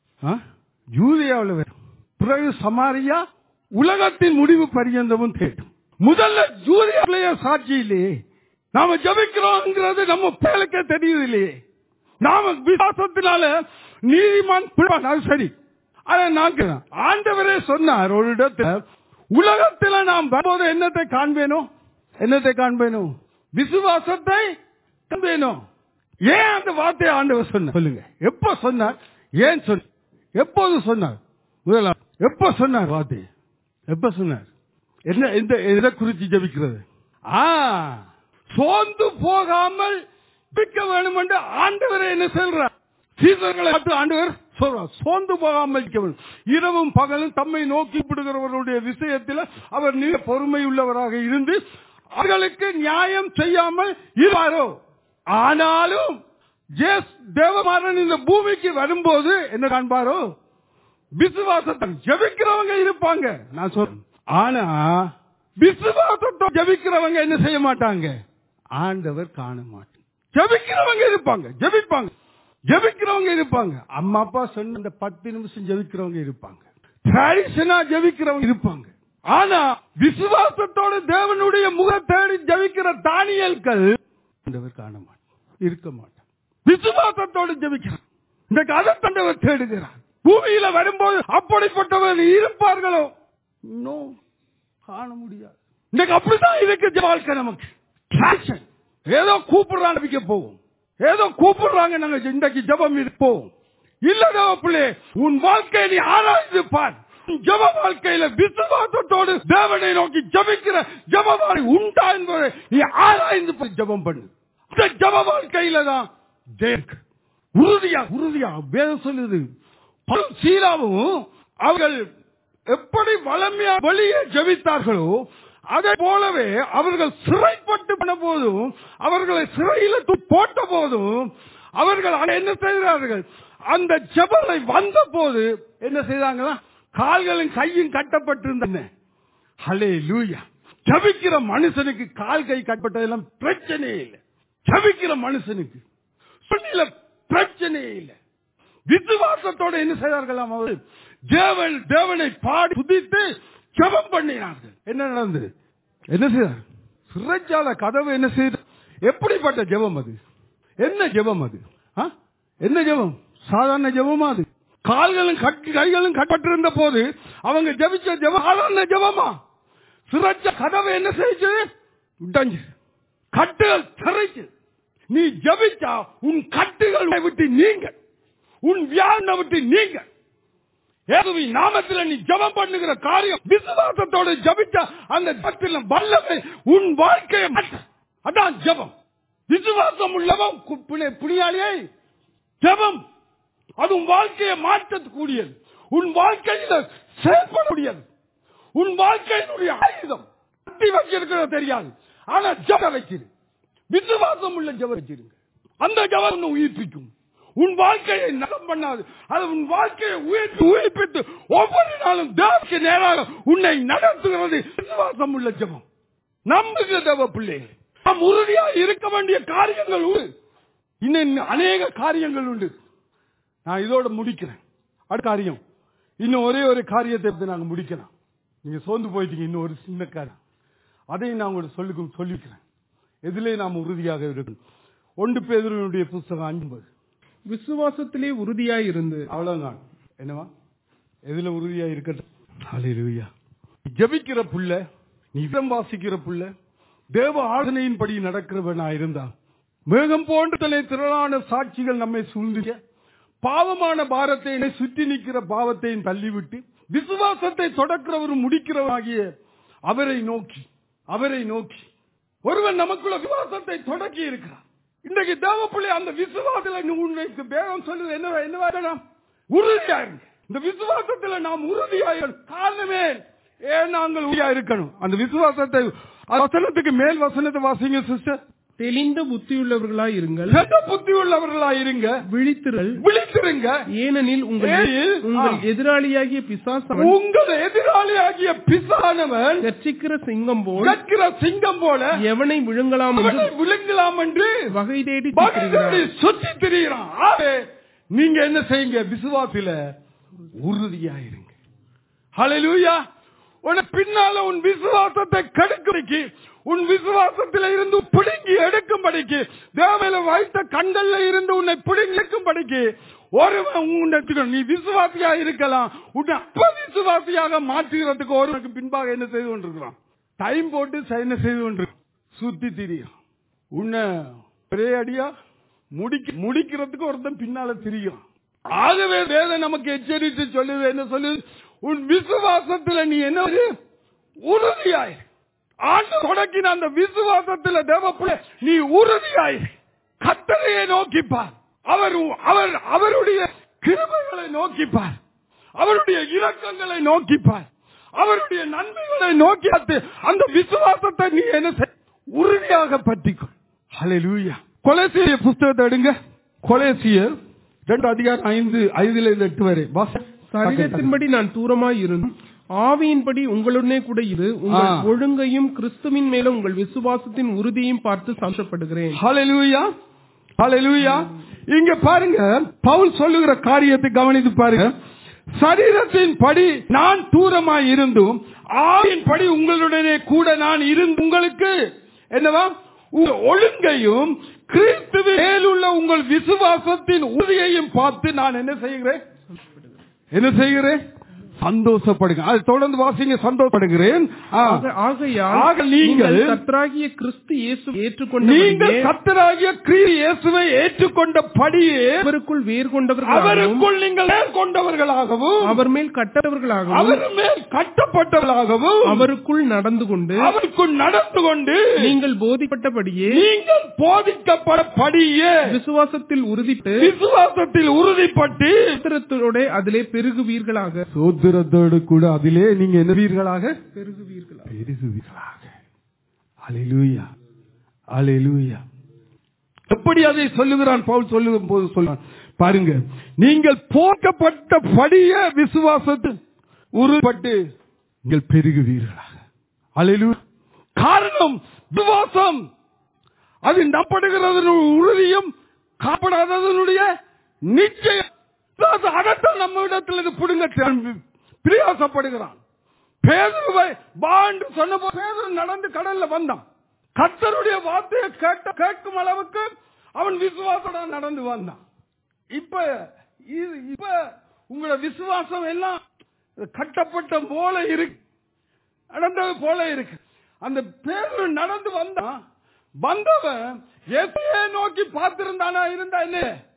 யூரியாவில் வரும் பிறகு சமாரியா உலகத்தின் முடிவு பரியந்தமும் தேடும் முதல்ல யூரியாவிலேயே சாட்சி இல்லையே நாம ஜபிக்கிறோம்ங்கிறது நம்ம பிள்ளைகளுக்கே தெரியுது இல்லையே நாம விசுவாசத்தினால நீதிமான் பிழைப்பான். அது சரி ஆனா நான் கேட்கிறேன். ஆண்டவரே சொன்னார் ஒரு இடத்துல உலகத்துல நாம் வரும்போது என்னத்தை காண்பேனோ என்னத்தை காண்பேனோ விசுவாசத்தை காண்பேனோ ஏன் அந்த வார்த்தையை ஆண்டவர் சொன்னார் சொல்லுங்க எப்ப சொன்னார் ஏன் சொன்ன எப்போது சொன்னார் முதலாம் எப்ப சொன்னார் வார்த்தையை எப்ப சொன்னார் என்ன இந்த எதை குறித்து ஜபிக்கிறது ஆ சோர்ந்து போகாமல் பிக்க வேண்டும் என்று ஆண்டவரை என்ன சொல்றார் சீசர்களை பார்த்து ஆண்டவர் சொல்றார் சோர்ந்து போகாமல் இருக்க வேண்டும் இரவும் பகலும் தம்மை நோக்கி விடுகிறவர்களுடைய விஷயத்தில் அவர் மிக பொறுமை உள்ளவராக இருந்து அவர்களுக்கு நியாயம் செய்யாமல் இருவாரோ ஆனாலும் ஜேஸ் தேவமாறன் இந்த பூமிக்கு வரும்போது என்ன காண்பாரோ விசுவாசத்தை ஜபிக்கிறவங்க இருப்பாங்க நான் சொல்றேன் ஆனா விசுவாசத்தை ஜபிக்கிறவங்க என்ன செய்ய மாட்டாங்க ஆண்டவர் காண மாட்டாங்க ஜபிக்கிறவங்க இருப்பாங்க ஜபிப்பாங்க ஜபிக்கிறவங்க இருப்பாங்க அம்மா அப்பா சொன்ன அந்த பத்து நிமிஷம் ஜபிக்கிறவங்க இருப்பாங்க டிராடிஷனா ஜபிக்கிறவங்க இருப்பாங்க ஆனா விசுவாசத்தோட தேவனுடைய முக தேடி ஜபிக்கிற தானியல்கள் ஆண்டவர் காண மாட்டாங்க இருக்க மாட்டாங்க விசுவாசத்தோடு ஜபிக்கிறான் இந்த கதை தண்டவர் தேடுகிறார் பூமியில வரும்போது அப்படிப்பட்டவர்கள் இருப்பார்களோ நோ காண முடியாது இன்னைக்கு அப்படிதான் இருக்கு வாழ்க்கை நமக்கு Passion. ஏதோ கூப்பிடுறாங்க நம்பிக்கை போவோம் ஏதோ கூப்பிடுறாங்க நாங்க இன்றைக்கு ஜபம் இருப்போம் இல்ல பிள்ளை உன் வாழ்க்கையை நீ ஆராய்ந்து பார் உன் ஜப வாழ்க்கையில விசுவாசத்தோடு தேவனை நோக்கி ஜபிக்கிற ஜப வாழ்க்கை உண்டா என்பதை நீ ஆராய்ந்து போய் ஜபம் பண்ணு இந்த ஜப வாழ்க்கையில தான் ஜெயக்கு உறுதியா உறுதியா வேதம் சொல்லுது பவுலும் சீலாவும் அவர்கள் எப்படி வளமையா வெளியே ஜெபித்தார்களோ அதே போலவே அவர்கள் சிறைப்பட்டு பண்ண போதும் அவர்களை சிறையில தூக்கி போட்ட போதும் அவர்கள் அங்க என்ன செய்கிறார்கள் அந்த ஜெபலை வந்த போது என்ன செய்தாங்களா கால்களும் கையும் கட்டப்பட்டிருந்தன ஹலே லூயா ஜபிக்கிற மனுஷனுக்கு கால் கை கட்டப்பட்டதெல்லாம் பிரச்சனையே இல்லை ஜபிக்கிற மனுஷனுக்கு சொல்லில பிரச்சனையே இல்லை விசுவாசத்தோட என்ன செய்தார்களாம் அவர் தேவன் தேவனை பாடி துதித்து ஜெபம் பண்ணினார்கள் என்ன நடந்தது என்ன செய்தார் சிறைச்சால கதவு என்ன செய்த எப்படிப்பட்ட ஜெபம் அது என்ன ஜெபம் அது ஆ? என்ன ஜெபம் சாதாரண ஜெபமா அது கால்களும் கட்டி கைகளும் கட்டப்பட்டிருந்த போது அவங்க ஜெபிச்ச ஜெபம் சாதாரண ஜெபமா சிறைச்ச கதவை என்ன செய்ச்சது உடைஞ்சு கட்டுகள் திரைச்சு நீ ஜெபிச்சா உன் கட்டுகளை விட்டு நீங்க உன் வியாழனை விட்டு நீங்க ஏதுவின் நாமத்தில் நீ ஜெபம் பண்ணுகிற காரியம் விசுவாசத்தோட ஜபிச்சா அந்த ஜபத்தில் வல்லமை உன் வாழ்க்கையை மாற்ற அதான் ஜெபம் விசுவாசம் உள்ளவன் கு- புனி- புனியாளியை ஜெபம் அது உன் வாழ்க்கையை மாற்றக்கூடியது உன் வாழ்க்கையில செயல்படக்கூடியது உன் வாழ்க்கையினுடைய ஆயுதம் கட்டி வச்சிருக்கிறது தெரியாது ஆனா ஜப வச்சிரு விசுவாசம் உள்ள ஜப வச்சிருங்க அந்த ஜபம் உன்னை உயிர்ப்பிக்கும் உன் வாழ்க்கையை நலம் பண்ணாது அது உன் வாழ்க்கையை உயிர்த்து உயிர்ப்பித்து ஒவ்வொரு நாளும் தேவக்கு நேராக உன்னை நடத்துகிறது விசுவாசம் உள்ள ஜபம் நம்புகிற தேவ பிள்ளைகள் நாம் உறுதியா இருக்க வேண்டிய காரியங்கள் உண்டு இன்னும் அநேக காரியங்கள் உண்டு நான் இதோட முடிக்கிறேன் அடுத்த காரியம் இன்னும் ஒரே ஒரு காரியத்தை பத்தி நாங்க முடிக்கலாம் நீங்க சோர்ந்து போயிட்டீங்க இன்னும் ஒரு சின்ன காரியம் அதையும் நான் உங்களுக்கு சொல்லி சொல்லிக்கிறேன் எதிலே நாம் உறுதியாக இருக்கணும் ஒன்று பேதருடைய புஸ்தகம் ஐம்பது விசுவாசத்திலே உறுதியாய் இருந்து அவ்வளவுதான் என்னவா எதுல உறுதியா இருக்கட்டும் ஹalleluya ஜெபிக்கிற புள்ள நீ இடம் வாசிக்கிற புள்ள தேவ ஆசனையின்படி நடக்கிறவனா இருந்தா மேகம் போன்ற தலை திரளான சாட்சிகள் நம்மை சூழ்ந்து பாவமான பாரத்தை என்னை சுற்றி நிற்கிற பாவத்தையும் தள்ளிவிட்டு விசுவாசத்தை தொடக்கிறவரும் முடிக்கிறவராகிய அவரை நோக்கி அவரை நோக்கி ஒருவன் நமக்குள்ள விசுவாசத்தை தொடக்கி இருக்கிறார் இன்றைக்கு தேவப்பிள்ளை அந்த விசுவாசத்துல உன்னைக்கு வேகம் சொல்லுது என்ன என்னவா இருக்கணும்? உறுதியா இருங்க இந்த விசுவாசத்துல நாம் உறுதியா இருக்கணும் காரணமே ஏன் நாங்கள் உறுதியா இருக்கணும் அந்த விசுவாசத்தை வசனத்துக்கு மேல் வசனத்தை வாசிங்க சிஸ்டர் தெளிந்த புத்தியுள்ளவர்களாய் இருங்கள் நல்ல புத்தி உள்ளவர்களா இருங்க விழித்திரல் விழித்திருங்க ஏனெனில் உங்கள் ஏனெனில், உங்கள் ஆ. எதிராளியாகிய பிசாசவன் உங்கள் எதிராளியாகிய பிசானவன் கர்ச்சிக்கிற சிங்கம் போல் இழக்கிற சிங்கம் போல எவனை விழுங்கலாம் என்று அவனை விழுங்கலாம் என்று வகை தேடி பக்தர்களை சுற்றுகிறார். சுற்றி திரிகிறான் ஆகவே, நீங்க என்ன செய்யுங்க விசுவாசில உறுதியாயிருங்க ஹalleluya உன பின்னால உன் விசுவாசத்தை கடுக்கும்படிக்கு உன் விசுவாசத்தில இருந்து பிடுங்கி எடுக்கும்படிக்கு தேவையில வைத்த கண்கள்ல இருந்து உன்னை பிடுங்கி எடுக்கும்படிக்கு ஒருவன் உன்னை நீ விசுவாசியா இருக்கலாம் உன்னை அப்ப விசுவாசியாக மாற்றுகிறதுக்கு ஒருவனுக்கு பின்பாக என்ன செய்து கொண்டிருக்கிறான் டைம் போட்டு என்ன செய்து கொண்டிருக்கான் சுத்தி திரியும் உன்னை ஒரே அடியா முடிக்க முடிக்கிறதுக்கு ஒருத்தன் பின்னால திரியும் ஆகவே வேதம் நமக்கு எச்சரித்து சொல்லுது என்ன சொல்லுது உன் விசுவாசத்துல நீ என்ன ஒரு உறுதியாய் ஆண்டு தொடக்கின அந்த விசுவாசத்துல தேவப்புல நீ உறுதியாய் கத்தரையை நோக்கிப்பார் அவர் அவர் அவருடைய கிருபைகளை நோக்கிப்பார் அவருடைய இரக்கங்களை நோக்கிப்பார் அவருடைய நன்மைகளை நோக்கி பார்த்து அந்த விசுவாசத்தை நீ என்ன செய்? உறுதியாக பற்றிக்கொள் ஹalleluya கொலேசியர் புஸ்தகத்தை எடுங்க கொலேசியர் ரெண்டு அதிகாரம் ஐந்து ஐந்துல இருந்து எட்டு வரை வாசி. சரீரத்தின்படி நான் தூரமாய் இருந்து ஆவியின்படி உங்களுடனே கூட இரு உங்கள் ஆ. ஒழுங்கையும் கிறிஸ்துவின் மேல உங்கள் விசுவாசத்தின் உறுதியையும் பார்த்து சந்தோஷப்படுகிறேன் ஹalleluya ஹalleluya இங்க பாருங்க பவுல் சொல்லுகிற காரியத்தை கவனித்து பாருங்க சரீரத்தின் படி நான் தூரமாய் இருந்தும் ஆவியின் படி உங்களுடனே கூட நான் இருந்து உங்களுக்கு என்னவா உங்கள் ஒழுங்கையும் கிறிஸ்துவின் மேலுள்ள உங்கள் விசுவாசத்தின் உறுதியையும் பார்த்து நான் என்ன செய்கிறேன் என்ன செய்கிறேன் சந்தோஷப்படுங்க அது தொடர்ந்து வாசிங்க சந்தோஷப்படுகிறேன் ஆ. ஆக- ஆகையால் ஆக நீங்கள் கர்த்தராகிய கிறிஸ்து இயேசு நீங்கள் ஏற்றுக்கொண்ட கத்தராகிய கிறிஸ்து இயேசுவை ஏற்றுக்கொண்டபடியே அவருக்குள் வேர் கொண்டவர்களாகவும் அவருக்குள் நீங்கள் கொண்டவர்களாகவும் அவர் மேல் கட்டவர்களாகவும் அவர் மேல் கட்டப்பட்டவர்களாகவும் அவருக்குள் நடந்து கொண்டு அவருக்குள் நடந்து கொண்டு நீங்கள் போதிப்பட்டபடியே நீங்கள் போதிக்கப்படப்படியே விசுவாசத்தில் உறுதிட்டு விசுவாசத்தில் உறுதிப்பட்டு சமுத்திரத்தோட அதிலே பெருகுவீர்களாக சோத்திரத்தோடு கூட அதிலே நீங்க என்ன வீர்களாக பெருகுவீர்களாக பெருகுவீர்களாக அலையிலூயா அலையிலூயா எப்படி அதை சொல்லுகிறான் பவுல் சொல்லும் போது சொல்றான் பாருங்க நீங்கள் போக்கப்பட்ட படிய விசுவாசத்தில் உருப்பட்டு நீங்கள் பெருகுவீர்களாக அலையிலூயா காரணம் விசுவாசம் அது நம்பப்படுகிறது உறுதியும் காப்படாததனுடைய நிச்சயம் அதாவது அதைத்தான் நம்ம இடத்துல இருந்து பிடுங்க தே- பிரயாசப்படுகிறான் பேதுருவை பாண்டு சொன்ன போது பேதுரு நடந்து கடல்ல வந்தான் கர்த்தருடைய வார்த்தையை கேட்ட கேட்கும் அளவுக்கு அவன் விசுவாசோட நடந்து வந்தான் இப்ப இது இப்ப உங்களோட விசுவாசம் எல்லாம் கட்டப்பட்ட போல இருக்கு நடந்தது போல இருக்கு அந்த பேரு நடந்து வந்தான் வந்தவன் எதையே நோக்கி பார்த்திருந்தானா இருந்தா என்ன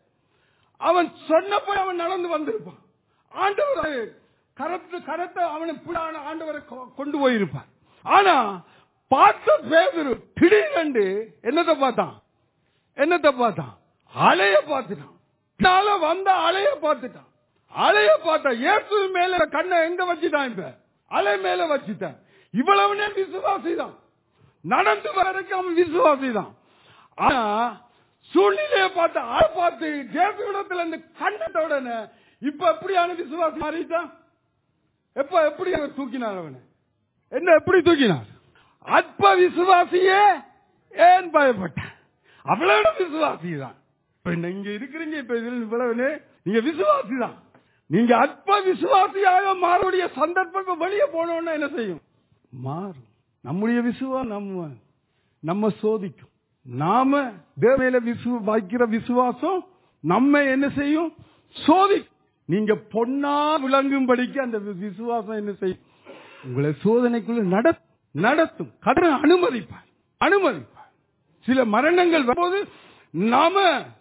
அவன் சொன்னப்ப அவன் நடந்து வந்திருப்பான் ஆண்டவர் கரத்து கரத்தை அவனை பிடான ஆண்டவரை கொ- கொண்டு போயிருப்பான் ஆனா பார்த்த பேதுரு திடீரென்று என்னத்தை பார்த்தான் என்னத்தை பார்த்தான் அலைய பார்த்துட்டான் பின்னால வந்த அலைய பார்த்துட்டான் அலைய பார்த்தா இயேசு மேல கண்ணை எங்க வச்சுட்டான் இப்ப அலை மேல வச்சுட்டான் இவ்வளவுனே விசுவாசி தான் நடந்து வரைக்கும் அவன் விசுவாசி தான் ஆனா சூழ்நிலையை பார்த்து ஆளை பார்த்து தேசவிடத்துல இருந்து கண்டத்த உடனே இப்ப எப்படியான விசுவாசி மாறிட்டான் எப்ப எப்படி அவர் தூக்கினார் அவனை என்ன எப்படி தூக்கினார் அற்ப விசுவாசியே ஏன் பயப்பட்டான் அவ்வளவு விசுவாசி தான் இப்ப நீங்க இருக்கிறீங்க இப்ப இதுல இவ்வளவு நீங்க விசுவாசி தான் நீங்க அற்ப விசுவாசியாக மாறக்கூடிய சந்தர்ப்பம் இப்ப வெளியே போனோம்னா என்ன செய்யும் மாறும் நம்முடைய விசுவா நம்ம நம்ம சோதிக்கும் நாம தேவையில விசு வைக்கிற விசுவாசம் நம்ம என்ன செய்யும் சோதி நீங்க பொன்னா விளங்கும்படிக்கு அந்த வி- விசுவாசம் என்ன செய்யும் உங்களை சோதனைக்குள்ள நட- நடத்தும் கடனை அனுமதிப்பார் அனுமதிப்பார் சில மரணங்கள் வரும்போது நாம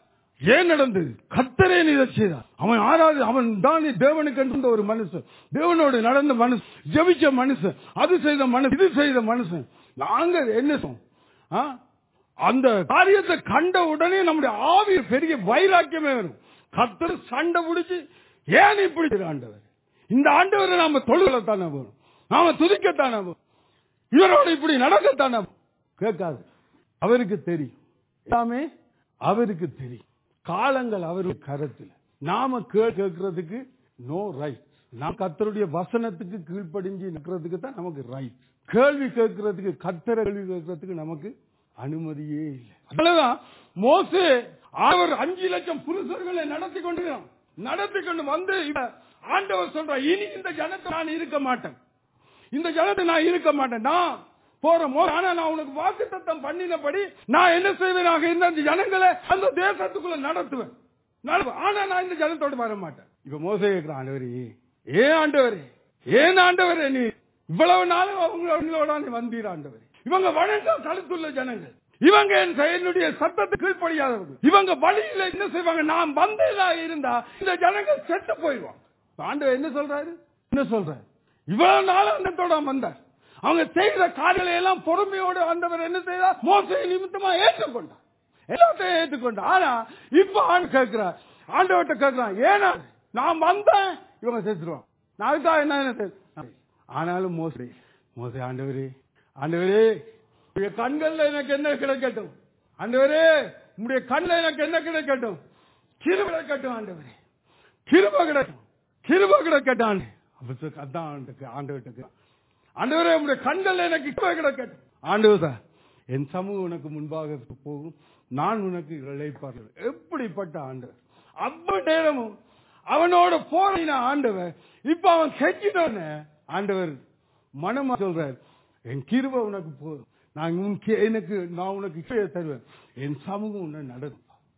ஏன் நடந்தது கத்தரே இதை செய்தார் அவன் ஆறாவது அவன் தான் தேவனுக்கு இருந்த ஒரு மனுஷன் தேவனோடு நடந்த மனுஷன் ஜெபிச்ச மனுஷன் அது செய்த மனுஷன் இது செய்த மனுஷன் நாங்க என்ன செய்வோம்? ஆ? அந்த காரியத்தை கண்ட உடனே நம்முடைய ஆவி பெரிய வைராக்கியமே வரும் கத்தர் சண்டை பிடிச்சு ஏன் இப்படி செய்ற ஆண்டவர் இந்த ஆண்டவரை நாம தொழுகத்தானே வரும் நாம துதிக்கத்தானே வரும் இவரோட இப்படி நடக்கத்தானே கேட்காது அவருக்கு தெரியும் எல்லாமே அவருக்கு தெரியும் காலங்கள் அவருக்கு கருத்தில் நாம கே- கேட்கறதுக்கு நோ ரைட் நாம் கத்தருடைய வசனத்துக்கு கீழ்ப்படிஞ்சு நிற்கிறதுக்கு தான் நமக்கு ரைட் கேள்வி கேட்கறதுக்கு கத்தர கேள்வி கேட்கறதுக்கு நமக்கு அனுமதியே இல்லை அதனாலதான் மோசே அவர் அஞ்சு லட்சம் புருஷர்களை நடத்தி கொண்டிருக்கிறான் நடத்தி கொண்டு வந்து இப்ப ஆண்டவர் சொல்ற இனி இந்த ஜனத்தை நான் இருக்க மாட்டேன் இந்த ஜனத்தை நான் இருக்க மாட்டேன் நான் போறோமோ ஆனா நான் உனக்கு வாக்கு தத்தம் பண்ணினபடி நான் என்ன செய்வேனாக இருந்த அந்த ஜனங்களை அந்த தேசத்துக்குள்ள நடத்துவேன் நடத்துவேன். ஆனா நான் இந்த ஜனத்தோட வர மாட்டேன் இப்ப மோசே கேட்கிறான் ஆண்டவரே ஏன் ஆண்டவரே ஏன் ஆண்டவரே நீ இவ்வளவு நாளும் அவங்களோட நீ வந்தீர் ஆண்டவரே இவங்க வணங்க கழுத்துள்ள ஜனங்கள் இவங்க என் என்னுடைய சத்தத்துக்கு கீழ்ப்படியாதவர்கள் இவங்க வழியில என்ன செய்வாங்க நான் வந்ததா இருந்தா இந்த ஜனங்கள் செத்து போயிடுவாங்க ஆண்டவர் என்ன சொல்றாரு என்ன சொல்றாரு இவ்வளவு நாள் அந்தத்தோட வந்தார் அவங்க செய்த காரியங்களை எல்லாம் பொறுமையோடு வந்தவர் என்ன செய்தார் மோசை நிமித்தமா ஏற்றுக்கொண்டார் எல்லாத்தையும் ஏற்றுக்கொண்டார் ஆனா இப்ப ஆண்டு கேட்கிறார் ஆண்டவர்கிட்ட கேட்கிறான் ஏன்னா நான் வந்தேன் இவங்க செத்துருவான் நான் அதுக்காக என்ன என்ன செய்ய- ஆனாலும் மோசடி மோசை ஆண்டவரே ஆண்டவரே உடைய கண்கள்ல எனக்கு என்ன கிடைக்கட்டும் ஆண்டவரே உங்களுடைய கண்ணில் எனக்கு என்ன கிடைக்கட்டும் கிருப கிடைக்கட்டும் ஆண்டவரே கிருப கிடைக்கும் கிருப கிடைக்கட்டும் ஆண்டு அப்ப சொல்~ அதான் ஆண்டுக்கு ஆண்டவர்கிட்ட ஆண்டவரே உங்களுடைய கண்கள் எனக்கு கிருப கிடைக்கட்டும் ஆண்டவர் சார் என் சமூகம் உனக்கு முன்பாக போகும் நான் உனக்கு இழைப்பார்கள் எப்படிப்பட்ட ஆண்டவர் அவ்வளவு நேரமும் அவனோட போறின ஆண்டவர் இப்ப அவன் செஞ்சிட்டோன்னு ஆண்டவர் மனமா சொல்றார் என் கிருப உனக்கு போதும் நான் உன் கி- எனக்கு நான் உனக்கு இச்சையை தருவேன் என் சமூகம் உன்னை நடக்கும்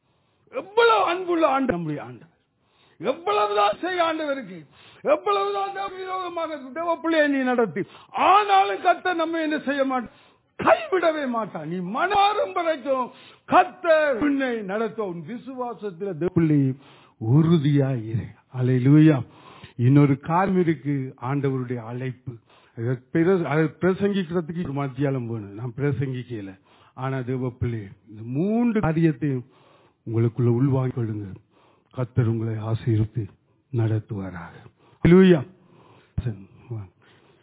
எவ்வளவு அன்புள்ள ஆண்டு நம்முடைய ஆண்டவர் எவ்வளவுதான் செய்ய ஆண்டவருக்கு எவ்வளவுதான் தேவ விரோதமாக தேவ பிள்ளையை நீ நடத்தி ஆனாலும் கத்த நம்ம என்ன செய்ய மாட்டோம் கைவிடவே மாட்டான் நீ மனாரும் வரைக்கும் கத்த உன்னை நடத்தும் உன் விசுவாசத்துல தேவ பிள்ளை உறுதியாயிரு அலையிலுயா இன்னொரு காரணம் இருக்கு ஆண்டவருடைய அழைப்பு அதை பிர- அதை பிரசங்கிக்கிறதுக்கு ஒரு மத்தியாலம் வேணும் நான் பிரசங்கிக்கல ஆனா தேவ பிள்ளை இந்த மூன்று காரியத்தையும் உங்களுக்குள்ள உள்வாங்கிக் கொள்ளுங்க கத்தர் உங்களை ஆசீர்வித்து நடத்துவாராக Hallelujah. சரி, வாங்க.